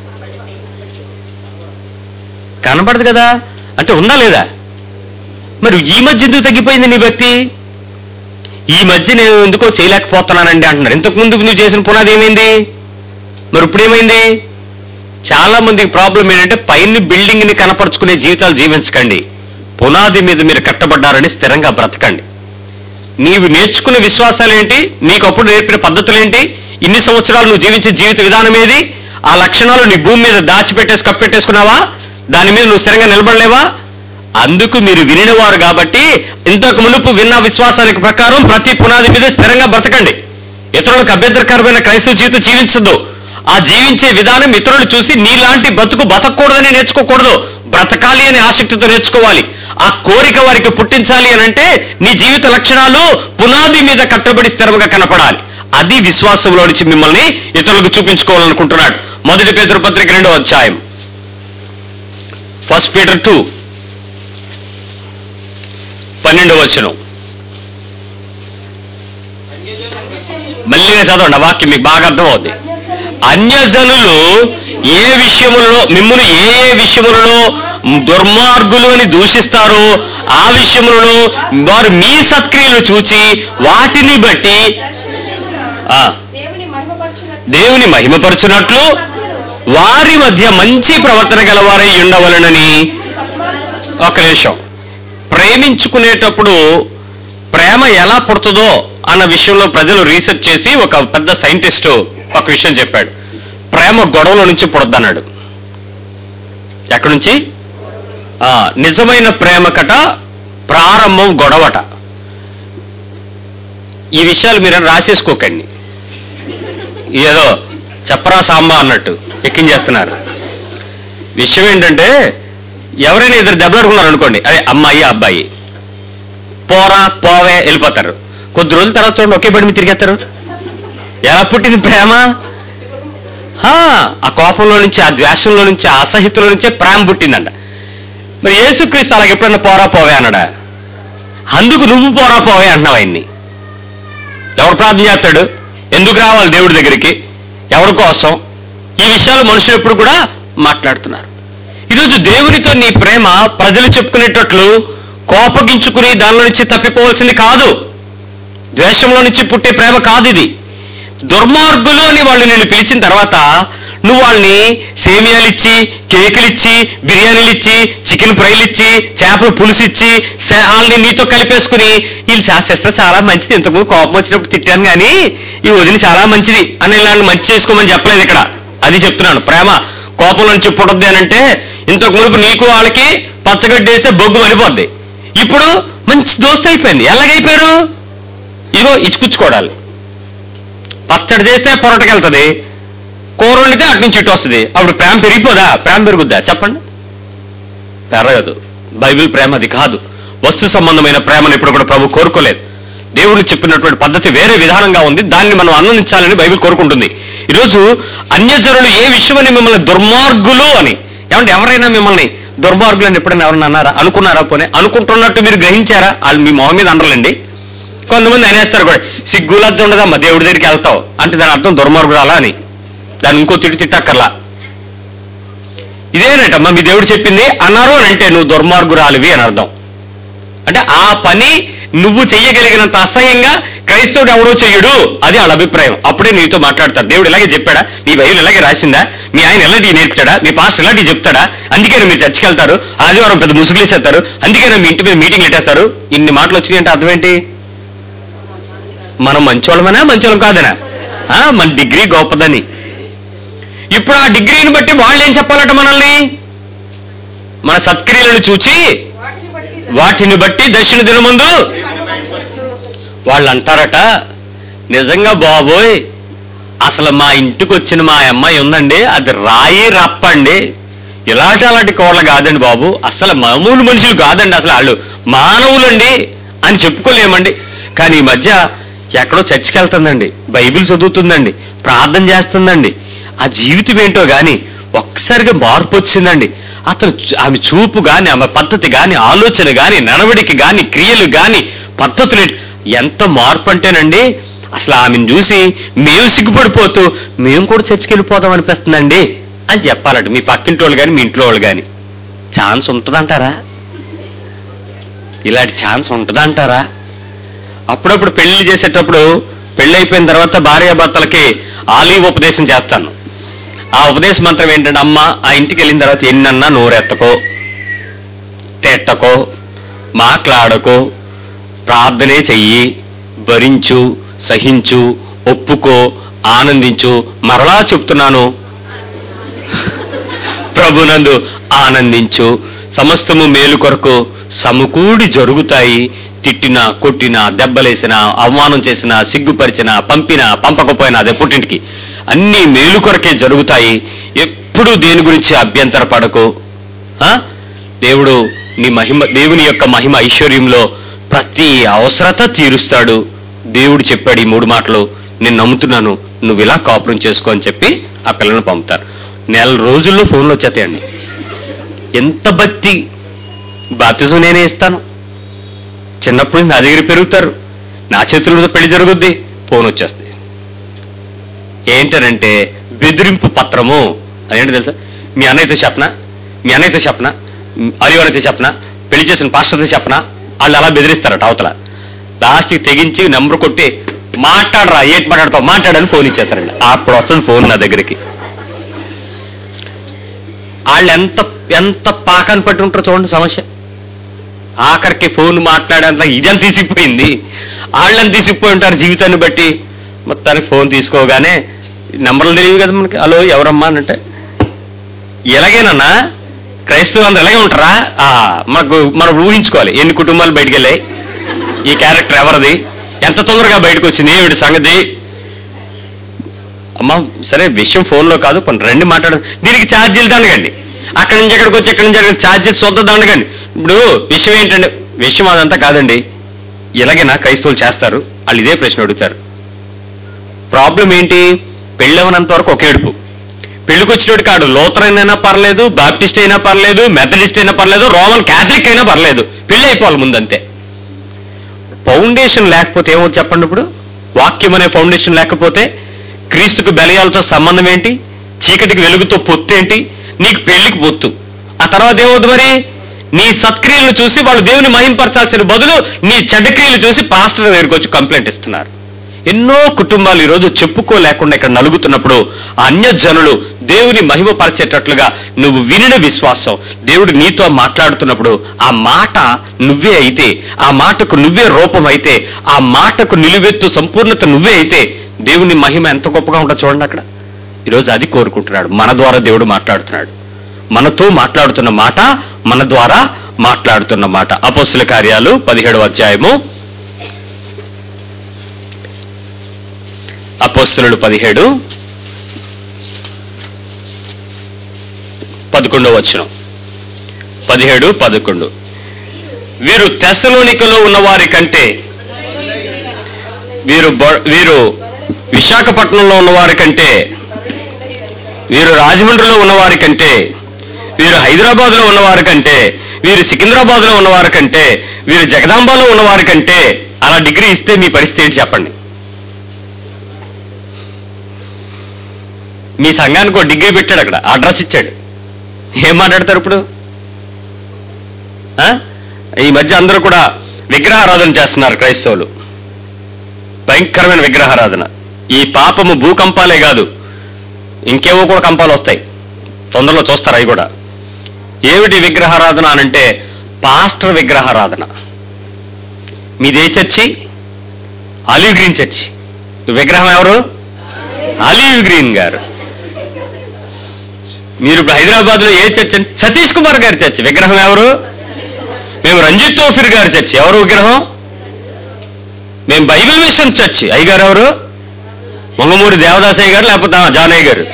కనపడదు కదా అంటే ఉందా లేదా మరి ఈ మధ్య ఎందుకు తగ్గిపోయింది నీ భక్తి ఈ మధ్య నేను ఎందుకో చేయలేకపోతున్నానండి అంటున్నారు ఇంతకు ముందు నువ్వు చేసిన పునాది ఏమైంది మరి ఇప్పుడు ఏమైంది చాలా మందికి ప్రాబ్లం ఏంటంటే పైన బిల్డింగ్ ని కనపరుచుకునే జీవితాలు జీవించకండి పునాది మీద మీరు కట్టబడ్డారని స్థిరంగా బ్రతకండి నీవు నేర్చుకున్న విశ్వాసాలేంటి నీకు అప్పుడు నేర్పిన పద్ధతులేంటి ఇన్ని సంవత్సరాలు నువ్వు జీవించే జీవిత విధానం ఏది ఆ లక్షణాలు నీ భూమి మీద దాచిపెట్టేసి కప్పెట్టేసుకున్నావా దాని మీద నువ్వు స్థిరంగా నిలబడలేవా అందుకు మీరు వినినవారు కాబట్టి ఇంతకు మునుపు విన్న విశ్వాసానికి ప్రకారం ప్రతి పునాది మీద స్థిరంగా బ్రతకండి ఇతరులకు అభ్యంతరకరమైన క్రైస్తవ జీవితం జీవించదు ఆ జీవించే విధానం ఇతరులు చూసి నీలాంటి బతుకు బతకూడదని నేర్చుకోకూడదు బ్రతకాలి అనే ఆసక్తితో నేర్చుకోవాలి ఆ కోరిక వారికి పుట్టించాలి అని అంటే నీ జీవిత లక్షణాలు పునాది మీద కట్టబడి స్థిరంగా కనపడాలి అది విశ్వాసంలో నుంచి మిమ్మల్ని ఇతరులకు చూపించుకోవాలనుకుంటున్నాడు మొదటి పేదరు పత్రిక రెండో అధ్యాయం ఫస్ట్ పీటర్ టూ పన్నెండవ వచనం మళ్ళీ చదవండి ఆ వాక్యం మీకు బాగా అర్థమవుద్ది అన్యజనులు ఏ విషయములలో మిమ్మల్ని ఏ ఏ విషయములలో దుర్మార్గులు అని దూషిస్తారో ఆ విషయములలో వారు మీ సత్క్రియలు చూచి వాటిని బట్టి ఆ, దేవుని మహిమపరచునట్లు దేవుని మహిమపరచునట్లు వారి మధ్య మంచి ప్రవర్తన గలవారై ఉండవలనని ఒక నిమిషం ప్రేమించుకునేటప్పుడు ప్రేమ ఎలా పుడుతుందో అన్న విషయంలో ప్రజలు రీసెర్చ్ చేసి ఒక పెద్ద సైంటిస్ట్ ఒక విషయం చెప్పాడు ప్రేమ గొడవల నుంచి పుడద్దన్నాడు ఎక్కడి నుంచి ఆ, నిజమైన ప్రేమ కట ప్రారంభం గొడవట ఈ విషయాలు మీరు రాసేసుకోకండి ఏదో చెప్పరా సాంబా అన్నట్టు ఎక్కించేస్తున్నారు విషయం ఏంటంటే ఎవరైనా ఇద్దరు దెబ్బలాడుకున్నారు అనుకోండి అదే అమ్మాయి అబ్బాయి పోరా పోవే వెళ్ళిపోతారు కొద్ది రోజుల తర్వాత చూడండి ఒకే బడి మీద తిరిగేస్తారు ఎలా పుట్టింది ప్రేమ హా, ఆ కోపంలో నుంచి ఆ ద్వేషంలో నుంచి ఆ అసహితుల నుంచే ప్రేమ పుట్టిందంట మరి యేసుక్రీస్తు అలాగ ఎప్పుడన్నా పోరా పోవే అన్నాడా అందుకు నువ్వు పోరా పోవే అంటున్నావు ఆయన్ని ఎవడు ప్రార్థన చేస్తాడు ఎందుకు రావాలి దేవుడి దగ్గరికి ఎవరి కోసం ఈ విషయాలు మనుషులు ఎప్పుడు కూడా మాట్లాడుతున్నారు ఈరోజు దేవునితో నీ ప్రేమ ప్రజలు చెప్పుకునేటట్లు కోపగించుకుని దానిలో నుంచి తప్పిపోవాల్సింది కాదు ద్వేషంలో నుంచి పుట్టే ప్రేమ కాదు ఇది దుర్మార్గులు అని వాళ్ళు నిన్ను పిలిచిన తర్వాత నువ్వు వాళ్ళని సేమియాలు ఇచ్చి కేకులు ఇచ్చి బిర్యానీలు ఇచ్చి చికెన్ ఫ్రైలు ఇచ్చి చేపల పులుసు ఇచ్చి సే- వాళ్ళని నీతో కలిపేసుకుని వీళ్ళు చేసేస్తే చాలా మంచిది ఇంతకుముందు కోపం వచ్చినప్పుడు తిట్టాను కానీ ఈ వదిలి చాలా మంచిది అని ఇలాంటి మంచి చేసుకోమని చెప్పలేదు ఇక్కడ అది చెప్తున్నాను ప్రేమ కోపం నుంచి పుట్టద్ది అని అంటే ఇంతకు మునుపు నీకు వాళ్ళకి పచ్చగడ్డి వేస్తే బొగ్గు మనిపోద్ది ఇప్పుడు మంచి దోస్త్ అయిపోయింది ఎలాగైపోయారు ఇదిగో ఇచ్చుకుచ్చుకోవడాలి పచ్చడి చేస్తే పొరటకెళ్తుంది కూర వండితే అటు నుంచి ఇటు వస్తుంది అప్పుడు ప్రేమ పెరిగిపోదా ప్రేమ పెరుగుద్దా చెప్పండి పెరగదు బైబిల్ ప్రేమ అది కాదు వస్తు సంబంధమైన ప్రేమను ఇప్పుడు కూడా ప్రభు కోరుకోలేదు దేవుడు చెప్పినటువంటి పద్ధతి వేరే విధానంగా ఉంది దాన్ని మనం ఆనందించాలని బైబిల్ కోరుకుంటుంది ఈరోజు అన్యజనులు ఏ విషయమని మిమ్మల్ని దుర్మార్గులు అని ఏమంటే ఎవరైనా మిమ్మల్ని దుర్మార్గులు అని ఎప్పుడైనా ఎవరన్నా అన్నారా అనుకున్నారా పోనీ అనుకుంటున్నట్టు మీరు గ్రహించారా వాళ్ళు మీ మొహం మీద అనరండి కొంతమంది అనేస్తారు కూడా సిగ్గు లజ్జ ఉండదమ్మా దేవుడి దగ్గరికి వెళ్తావు అంటే దాని అర్థం దుర్మార్గురాలా అని దాన్ని ఇంకో తిట్టు తిట్టక్కర్లా ఇదేనటమ్మా మీ దేవుడు చెప్పింది అన్నారు అని అంటే నువ్వు దుర్మార్గురాలివి అని అర్థం అంటే ఆ పని నువ్వు చెయ్యగలిగినంత అసహ్యంగా క్రైస్తవుడు ఎవడో చెయ్యడు అది వాళ్ళ అభిప్రాయం అప్పుడే నీతో మాట్లాడతారు దేవుడు ఇలాగే చెప్పాడా నీ బైబిల్ ఇలాగే రాసిందా మీ ఆయన ఎలాంటి నేర్పుతాడా మీ పాస్టర్ ఇలాంటివి చెప్తాడా అందుకేనా మీరు చర్చికి వెళ్తారు ఆదివారం పెద్ద ముసుగులేసేస్తారు అందుకేనా మీ ఇంటి మీద మీటింగ్ పెట్టేస్తారు ఇన్ని మాటలు వచ్చినాయి అంటే అర్థం ఏంటి మనం మంచోళ్ళమనా మంచోళ్ళం కాదనా ఆ, మన డిగ్రీ గొప్పదని ఇప్పుడు ఆ డిగ్రీని బట్టి వాళ్ళు ఏం చెప్పాలట మనల్ని మన సత్క్రియలను చూచి వాటిని బట్టి వాటిని బట్టి దర్శన దినముందు కనపరచినట్లు వాళ్ళు అంటారట నిజంగా బాబోయ్ అసలు మా ఇంటికి వచ్చిన మా అమ్మాయి ఉందండి అది రాయి రప్పండి ఇలాంటి అలాంటి కోళ్ళ కాదండి బాబు అసలు మామూలు మనుషులు కాదండి అసలు వాళ్ళు మానవులండి అని చెప్పుకోలేమండి కానీ ఈ మధ్య ఎక్కడో చర్చికి వెళ్తుందండి బైబిల్ చదువుతుందండి ప్రార్థన చేస్తుందండి ఆ జీవితం ఏంటో గాని ఒక్కసారిగా మార్పు వచ్చిందండి అతను చూ- ఆమె చూపు గాని ఆమె పద్ధతి గాని ఆలోచన గాని నడవడికి గాని క్రియలు గాని పద్ధతులు ఏంటి- ఎంత మార్పు అంటేనండి అసలు ఆమెను చూసి మేము సిగ్గుపడిపోతూ మేము కూడా చర్చికి వెళ్ళిపోదాం అనిపిస్తుందండి అని చెప్పాలట మీ పక్కింటి వాళ్ళు కానీ మీ ఇంట్లో వాళ్ళు కానీ ఛాన్స్ ఉంటుందంటారా ఇలాంటి ఛాన్స్ ఉంటుందంటారా అప్పుడప్పుడు పెళ్లి చేసేటప్పుడు పెళ్లి అయిపోయిన తర్వాత భార్యాభర్తలకి ఆలీవ్ ఉపదేశం చేస్తాను ఆ ఉపదేశ మంత్రం ఏంటంటే అమ్మ ఆ ఇంటికి వెళ్ళిన తర్వాత ఎన్నన్నా నోరెత్తకో తిట్టకో మాట్లాడకో ప్రార్థనే చెయ్యి భరించు సహించు ఒప్పుకో ఆనందించు మరలా చెప్తున్నాను ప్రభునందు ఆనందించు సమస్తము మేలు కొరకు సమకూడి జరుగుతాయి తిట్టినా కొట్టినా దెబ్బలేసినా అవమానం చేసినా సిగ్గుపరిచినా పంపినా పంపకపోయినా అదే పుట్టింటికి అన్ని మేలు కొరకే జరుగుతాయి ఎప్పుడు దేని గురించి అభ్యంతర పడకు ఆ? దేవుడు నీ మహిమ దేవుని యొక్క మహిమ ఐశ్వర్యంలో ప్రతి అవసరత తీరుస్తాడు దేవుడు చెప్పాడు ఈ మూడు మాటలు నేను నమ్ముతున్నాను నువ్వు ఇలా కాపురం చేసుకో అని చెప్పి ఆ పిల్లలను పంపుతారు నెల రోజుల్లో ఫోన్లు వచ్చేతాయండి ఎంత భక్తి బాప్తిజం నేనే ఇస్తాను చిన్నప్పుడు నా దగ్గర పెరుగుతారు నా చేతులతో పెళ్లి జరుగుద్ది ఫోన్ వచ్చేస్తుంది ఏంటనంటే బెదిరింపు పత్రము అదేంటి తెలుసా మీ అన్నయ్యతో చెప్పనా మీ అన్నయ్యతో చెప్పనా అలివనైతే చెప్పనా పెళ్లి చేసిన పాస్టర్తో చెప్పనా వాళ్ళు అలా బెదిరిస్తారట అవతల లాస్ట్కి తెగించి నెంబర్ కొట్టి మాట్లాడరా ఏంటి మాట్లాడతావు మాట్లాడని ఫోన్ ఇచ్చేస్తారండి అప్పుడు వస్తుంది ఫోన్ నా దగ్గరికి వాళ్ళు ఎంత ఎంత పాకాన్ని పట్టి ఉంటారో చూడండి సమస్య ఆఖరికి ఫోన్ మాట్లాడేంత ఇదని తీసిపోయింది వాళ్ళని తీసిపోయి ఉంటారు జీవితాన్ని బట్టి మొత్తానికి ఫోన్ తీసుకోగానే నెంబర్లు తెలియదు కదా మనకి హలో ఎవరమ్మా అని అంటే ఎలాగేనన్నా క్రైస్తవులు అందరూ ఎలాగే ఉంటారా ఆ, మనకు మనం ఊహించుకోవాలి ఎన్ని కుటుంబాలు బయటికి వెళ్ళాయి ఈ క్యారెక్టర్ ఎవరిది ఎంత తొందరగా బయటకు వచ్చింది ఏమిటి సంగతి అమ్మా సరే విషయం ఫోన్లో కాదు కొన్ని రెండు మాట్లాడ దీనికి ఛార్జీలు దండగండి అక్కడి నుంచి ఎక్కడికి వచ్చి ఎక్కడి నుంచి అక్కడికి ఛార్జీలు సొంత దండగండి ఇప్పుడు విషయం ఏంటంటే విషయం అదంతా కాదండి ఇలాగేనా క్రైస్తవులు చేస్తారు వాళ్ళు ఇదే ప్రశ్న అడుగుతారు ప్రాబ్లం ఏంటి పెళ్ళవనంత వరకు ఒక ఏడుపు పెళ్లికి వచ్చినోడు కాడు లోతరైన్ అయినా పర్లేదు బాప్టిస్ట్ అయినా పర్లేదు మెథడిస్ట్ అయినా పర్లేదు రోమన్ క్యాథలిక్ అయినా పర్లేదు పెళ్లి అయిపోవాలి ముందంతే ఫౌండేషన్ లేకపోతే ఏమవుతుంది చెప్పండి ఇప్పుడు వాక్యం అనే ఫౌండేషన్ లేకపోతే క్రీస్తుకు బెలయాలతో సంబంధం ఏంటి చీకటికి వెలుగుతో పొత్తు ఏంటి నీకు పెళ్లికి పొత్తు ఆ తర్వాత ఏమవుతుంది మరి నీ సత్క్రియలను చూసి వాళ్ళు దేవుని మహింపరచాల్సిన బదులు నీ చెడ్డ క్రియలు చూసి పాస్టర్ దగ్గరికి వచ్చి కంప్లైంట్ ఇస్తున్నారు ఎన్నో కుటుంబాలు ఈరోజు చెప్పుకోలేకుండా ఇక్కడ నలుగుతున్నప్పుడు ఆ అన్యజనులు దేవుని మహిమపరిచేటట్లుగా నువ్వు వినిన విశ్వాసం దేవుడు నీతో మాట్లాడుతున్నప్పుడు ఆ మాట నువ్వే అయితే ఆ మాటకు నువ్వే రూపం అయితే ఆ మాటకు నిలువెత్తు సంపూర్ణత నువ్వే అయితే దేవుని మహిమ ఎంత గొప్పగా ఉంటుందో చూడండి అక్కడ ఈరోజు అది కోరుకుంటున్నాడు మన ద్వారా దేవుడు మాట్లాడుతున్నాడు మనతో మాట్లాడుతున్న మాట మన ద్వారా మాట్లాడుతున్న మాట అపోస్తుల కార్యాలు పదిహేడవ అధ్యాయము అపోస్తులు పదిహేడు పదకొండవ వచనం పదిహేడు పదకొండు వీరు తెసలోనికలో ఉన్నవారి కంటే వీరు బొ- వీరు విశాఖపట్నంలో ఉన్నవారి కంటే వీరు రాజమండ్రిలో ఉన్నవారి కంటే వీరు హైదరాబాద్లో ఉన్నవారి కంటే వీరు సికింద్రాబాద్లో ఉన్నవారి కంటే వీరు జగదాంబలో ఉన్నవారి కంటే అలా డిగ్రీ ఇస్తే మీ పరిస్థితి ఏంటి చెప్పండి మీ సంఘానికి ఒక డిగ్రీ పెట్టాడు అక్కడ అడ్రస్ ఇచ్చాడు ఏం మాట్లాడతారు ఇప్పుడు ఆ? ఈ మధ్య అందరూ కూడా విగ్రహారాధన చేస్తున్నారు క్రైస్తవులు భయంకరమైన విగ్రహారాధన ఈ పాపము భూకంపాలే కాదు ఇంకేవో కూడా కంపాలు వస్తాయి తొందరలో చూస్తారు అవి కూడా ఏమిటి విగ్రహారాధన అనంటే పాస్టర్ విగ్రహారాధన మీదే చర్చి ఆలివ్ గ్రీన్ చర్చి విగ్రహం ఎవరు ఆలివ్ గ్రీన్ గారు మీరు ఇప్పుడు హైదరాబాద్ లో ఏ చర్చ్ అంటే సతీష్ కుమార్ గారి చర్చ్ విగ్రహం ఎవరు మేము రంజిత్ తోఫిర్ గారి చర్చ్ ఎవరు విగ్రహం మేము బైబిల్ మిషన్ చర్చ్ అయ్యగారు ఎవరు మొంగమూడి దేవదాసయ్య గారు లేకపోతే ఆ, జానయ్య గారు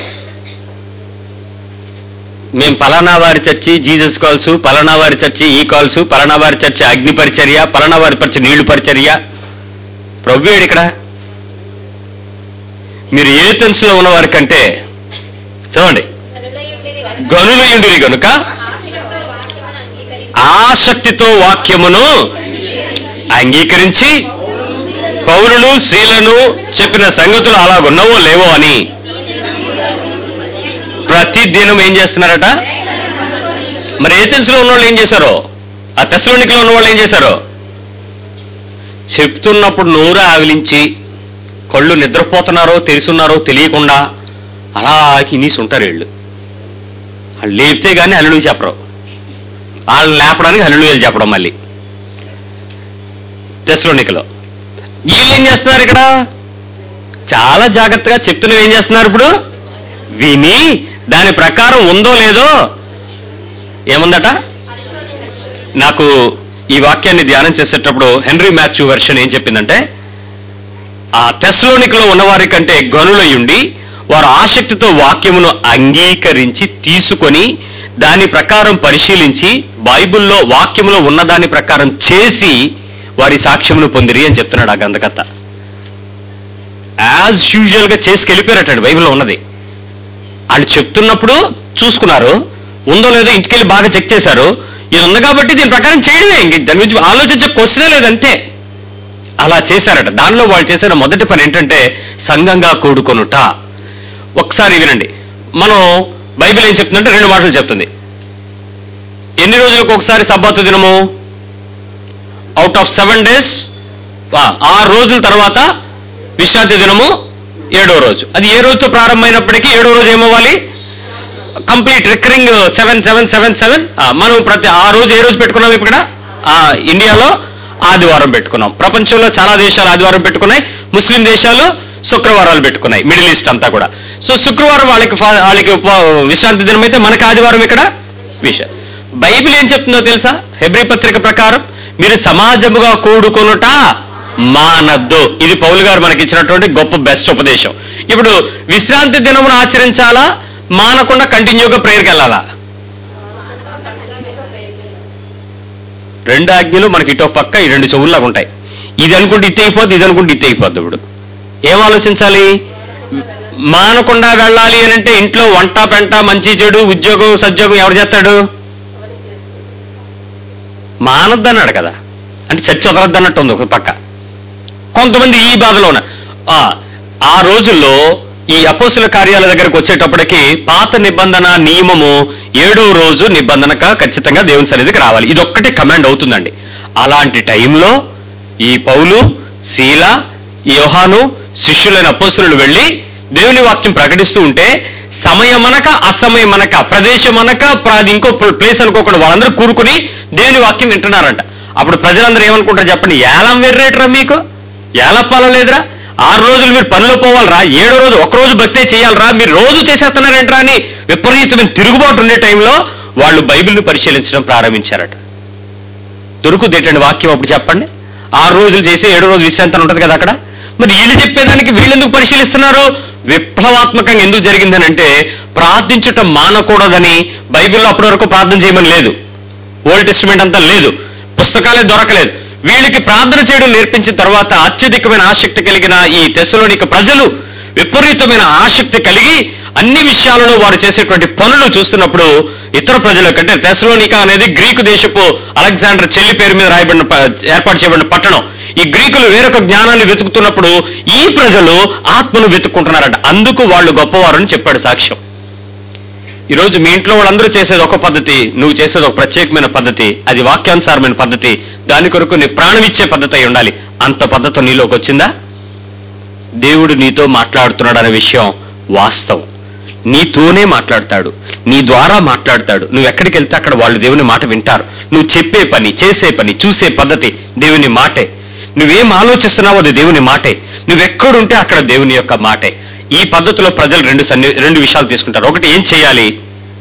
మేము పలానా వారి చర్చి జీసస్ కాల్స్ పలానా వారి చర్చి ఈ కాల్స్ పలానా వారి చర్చి అగ్ని పరిచర్య పలానా వారి చర్చి నీళ్లు పరిచర్య ప్రభు ఏడు ఇక్కడ మీరు ఏథెన్స్ లో ఉన్నవారి కంటే చూడండి గనులు ఇండిరి గనుక ఆసక్తితో వాక్యమును అంగీకరించి పౌరులు స్త్రీలను చెప్పిన సంగతులు అలాగున్నవో లేవో అని ప్రతి దినం ఏం చేస్తున్నారట మరి ఏథెన్స్ లో ఉన్నవాళ్ళు ఏం చేశారో ఆ తెసలోనికలో ఉన్న వాళ్ళు ఏం చేశారో చెప్తున్నప్పుడు నోరు ఆవిలించి కళ్ళు నిద్రపోతున్నారో తెలుసున్నారో తెలియకుండా అలా కినీసి ఉంటారు వీళ్ళు వాళ్ళు లేపితే కానీ హల్లుడు చెప్పరు వాళ్ళని లేపడానికి హల్లుడు చెప్పడం మళ్ళీ తెసలోనికలో వీళ్ళు ఏం చేస్తున్నారు ఇక్కడ చాలా జాగ్రత్తగా చెప్తున్నవి ఏం చేస్తున్నారు ఇప్పుడు విని దాని ప్రకారం ఉందో లేదో ఏముందట నాకు ఈ వాక్యాన్ని ధ్యానం చేసేటప్పుడు హెన్రీ మ్యాథ్యూ వెర్షన్ ఏం చెప్పిందంటే ఆ తెస్లోనికలో ఉన్నవారి కంటే గనులయుండి వారు ఆసక్తితో వాక్యమును అంగీకరించి తీసుకొని దాని ప్రకారం పరిశీలించి బైబిల్లో వాక్యములో ఉన్న దాని ప్రకారం చేసి వారి సాక్ష్యమును పొందిరి అని చెప్తున్నాడు ఆ గ్రంథకర్త యాజ్ యూజువల్ గా చేసుకెళ్ళిపోయారటండి బైబిల్లో ఉన్నది వాళ్ళు చెప్తున్నప్పుడు చూసుకున్నారు ఉందో లేదో ఇంటికెళ్ళి బాగా చెక్ చేశారు ఇది ఉంది కాబట్టి దీని ప్రకారం చేయడమే ఇంక దాని గురించి ఆలోచించే క్వశ్చనే లేదంతే అలా చేశారట దానిలో వాళ్ళు చేసిన మొదటి పని ఏంటంటే సంఘంగా కూడుకొనుట ఒకసారి వినండి మనం బైబిల్ ఏం చెప్తుందంటే రెండు మాటలు చెప్తుంది ఎన్ని రోజులకు ఒకసారి సబ్బాతు దినము అవుట్ ఆఫ్ సెవెన్ డేస్ ఆరు రోజుల తర్వాత విశ్రాంతి దినము ఏడో రోజు అది ఏ రోజుతో ప్రారంభమైనప్పటికీ ఏడో రోజు ఏమవ్వాలి complete recurring seven seven seven seven మనం ప్రతి ఆ రోజు ఏ రోజు పెట్టుకున్నాం ఇక్కడ ఆ, ఇండియాలో ఆదివారం పెట్టుకున్నాం ప్రపంచంలో చాలా దేశాలు ఆదివారం పెట్టుకున్నాయి ముస్లిం దేశాలు శుక్రవారాలు పెట్టుకున్నాయి మిడిల్ ఈస్ట్ అంతా కూడా సో శుక్రవారం వాళ్ళకి ఫా- వాళ్ళకి ఉప- విశ్రాంతి దినం అయితే మనకి ఆదివారం ఇక్కడ విషయం బైబిల్ ఏం చెప్తుందో తెలుసా హెబ్రి పత్రిక ప్రకారం మీరు సమాజముగా కూడుకొనుట మానద్దు ఇది పౌలు గారు మనకి ఇచ్చినటువంటి గొప్ప బెస్ట్ ఉపదేశం ఇప్పుడు విశ్రాంతి దినమును ఆచరించాలా మానకుండా కంటిన్యూగా ప్రేయర్కి వెళ్ళాలా రెండు ఆజ్ఞలు మనకి ఇటో పక్క ఈ రెండు చెవుల్లాగా ఉంటాయి ఇది అనుకుంటే ఇత్తే అయిపోద్ది ఇది అనుకుంటే ఇత్తే అయిపోద్ది ఇప్పుడు ఏం ఆలోచించాలి మానకుండా వెళ్ళాలి అని అంటే ఇంట్లో వంట పెంట మంచి చెడు ఉద్యోగం సద్యోగం ఎవరు చేస్తాడు మానద్దన్నాడు కదా అంటే చచ్చి వదలద్దన్నట్టు ఉంది ఒక పక్క కొంతమంది ఈ బాధలో ఉన్నారు ఆ, ఆ రోజుల్లో ఈ అపోసుల కార్యాల దగ్గరకు వచ్చేటప్పటికి పాత నిబంధన నియమము ఏడో రోజు నిబంధనక ఖచ్చితంగా దేవుని సన్నిధికి రావాలి ఇది ఒక్కటే కమాండ్ అవుతుందండి అలాంటి టైంలో ఈ పౌలు శీల ఈ యోహాను శిష్యులైన అపోసులు వెళ్ళి దేవుని వాక్యం ప్రకటిస్తూ ఉంటే సమయమనక అసమయమనక ప్రదేశమనక ప్ర- అది ఇంకో ప్లేస్ అనుకోకుండా వాళ్ళందరూ కూరుకుని దేవుని వాక్యం వింటున్నారంట అప్పుడు ప్రజలందరూ ఏమనుకుంటారు చెప్పండి ఏలం వెర్రేటరా మీకు ఏలపాలం లేదురా ఆరు రోజులు మీరు పనిలో పోవాలరా ఏడో రోజు ఒక రోజు భక్తే చేయాలరా మీరు రోజు చేసేస్తున్నారేంట్రా అని విపరీతమైన తిరుగుబాటు ఉండే టైంలో వాళ్ళు బైబిల్ని పరిశీలించడం ప్రారంభించారట దొరుకుదేటండి వాక్యం అప్పుడు చెప్పండి ఆరు రోజులు చేసి ఏడో రోజు విశ్రాంతి అని ఉంటుంది కదా అక్కడ మరి వీళ్ళు చెప్పేదానికి వీళ్ళు ఎందుకు పరిశీలిస్తున్నారు విప్లవాత్మకంగా ఎందుకు జరిగిందనంటే ప్రార్థించటం మానకూడదని బైబిల్లో అప్పటి వరకు ప్రార్థన చేయమని లేదు ఓల్డ్ టెస్టిమెంట్ అంతా లేదు పుస్తకాలే దొరకలేదు వీళ్ళకి ప్రార్థన చేయడం నేర్పించిన తర్వాత అత్యధికమైన ఆసక్తి కలిగిన ఈ తెశలోనిక ప్రజలు విపరీతమైన ఆసక్తి కలిగి అన్ని విషయాలలో వారు చేసేటువంటి పనులు చూస్తున్నప్పుడు ఇతర ప్రజల కంటే తెసలోనిక అనేది గ్రీకు దేశపు అలెగ్జాండర్ చెల్లి పేరు మీద రాయబడిన ప- ఏర్పాటు చేయబడిన పట్టణం ఈ గ్రీకులు వేరొక జ్ఞానాన్ని వెతుకుతున్నప్పుడు ఈ ప్రజలు ఆత్మను వెతుక్కుంటున్నారట అందుకు వాళ్ళు గొప్పవారని చెప్పాడు సాక్ష్యం ఈరోజు మీ ఇంట్లో వాళ్ళందరూ చేసేది ఒక పద్ధతి నువ్వు చేసేది ఒక ప్రత్యేకమైన పద్ధతి అది వాక్యానుసారమైన పద్ధతి దాని కొరకు నీ ప్రాణం ఇచ్చే పద్ధతి అయి ఉండాలి అంత పద్ధతి నీలోకి వచ్చిందా దేవుడు నీతో మాట్లాడుతున్నాడు అనే విషయం వాస్తవం నీతోనే మాట్లాడతాడు నీ ద్వారా మాట్లాడతాడు నువ్వు ఎక్కడికి వెళ్తే అక్కడ వాళ్ళు దేవుని మాట వింటారు నువ్వు చెప్పే పని చేసే పని చూసే పద్ధతి దేవుని మాటే నువ్వేం ఆలోచిస్తున్నావో అది దేవుని మాటే నువ్వెక్కడుంటే అక్కడ దేవుని యొక్క మాటే ఈ పద్ధతిలో ప్రజలు రెండు సన్ని రెండు విషయాలు తీసుకుంటారు ఒకటి ఏం చేయాలి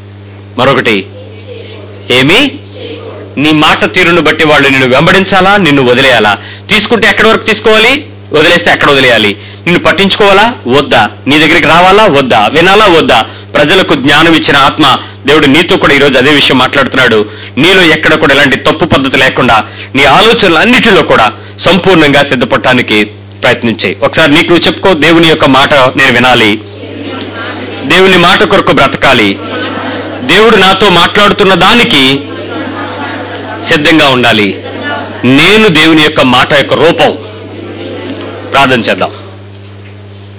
మరొకటి ఏమి నీ మాట తీరును బట్టి వాళ్ళు నిన్ను వెంబడించాలా నిన్ను వదిలేయాలా తీసుకుంటే ఎక్కడి వరకు తీసుకోవాలి వదిలేస్తే ఎక్కడ వదిలేయాలి నిన్ను పట్టించుకోవాలా వద్దా నీ దగ్గరికి రావాలా వద్దా వినాలా వద్దా ప్రజలకు జ్ఞానం ఇచ్చిన ఆత్మ దేవుడు నీతో కూడా ఈరోజు అదే విషయం మాట్లాడుతున్నాడు నీలో ఎక్కడ కూడా ఎలాంటి తప్పు పద్ధతి లేకుండా నీ ఆలోచనలు అన్నిటిలో కూడా సంపూర్ణంగా సిద్ధపడటానికి ప్రయత్నించాయి ఒకసారి నీకు నువ్వు చెప్పుకో దేవుని యొక్క మాట నేను వినాలి దేవుని మాట కొరకు బ్రతకాలి దేవుడు నాతో మాట్లాడుతున్న దానికి సిద్ధంగా ఉండాలి నేను దేవుని యొక్క మాట యొక్క రూపం ప్రార్థన చేద్దాం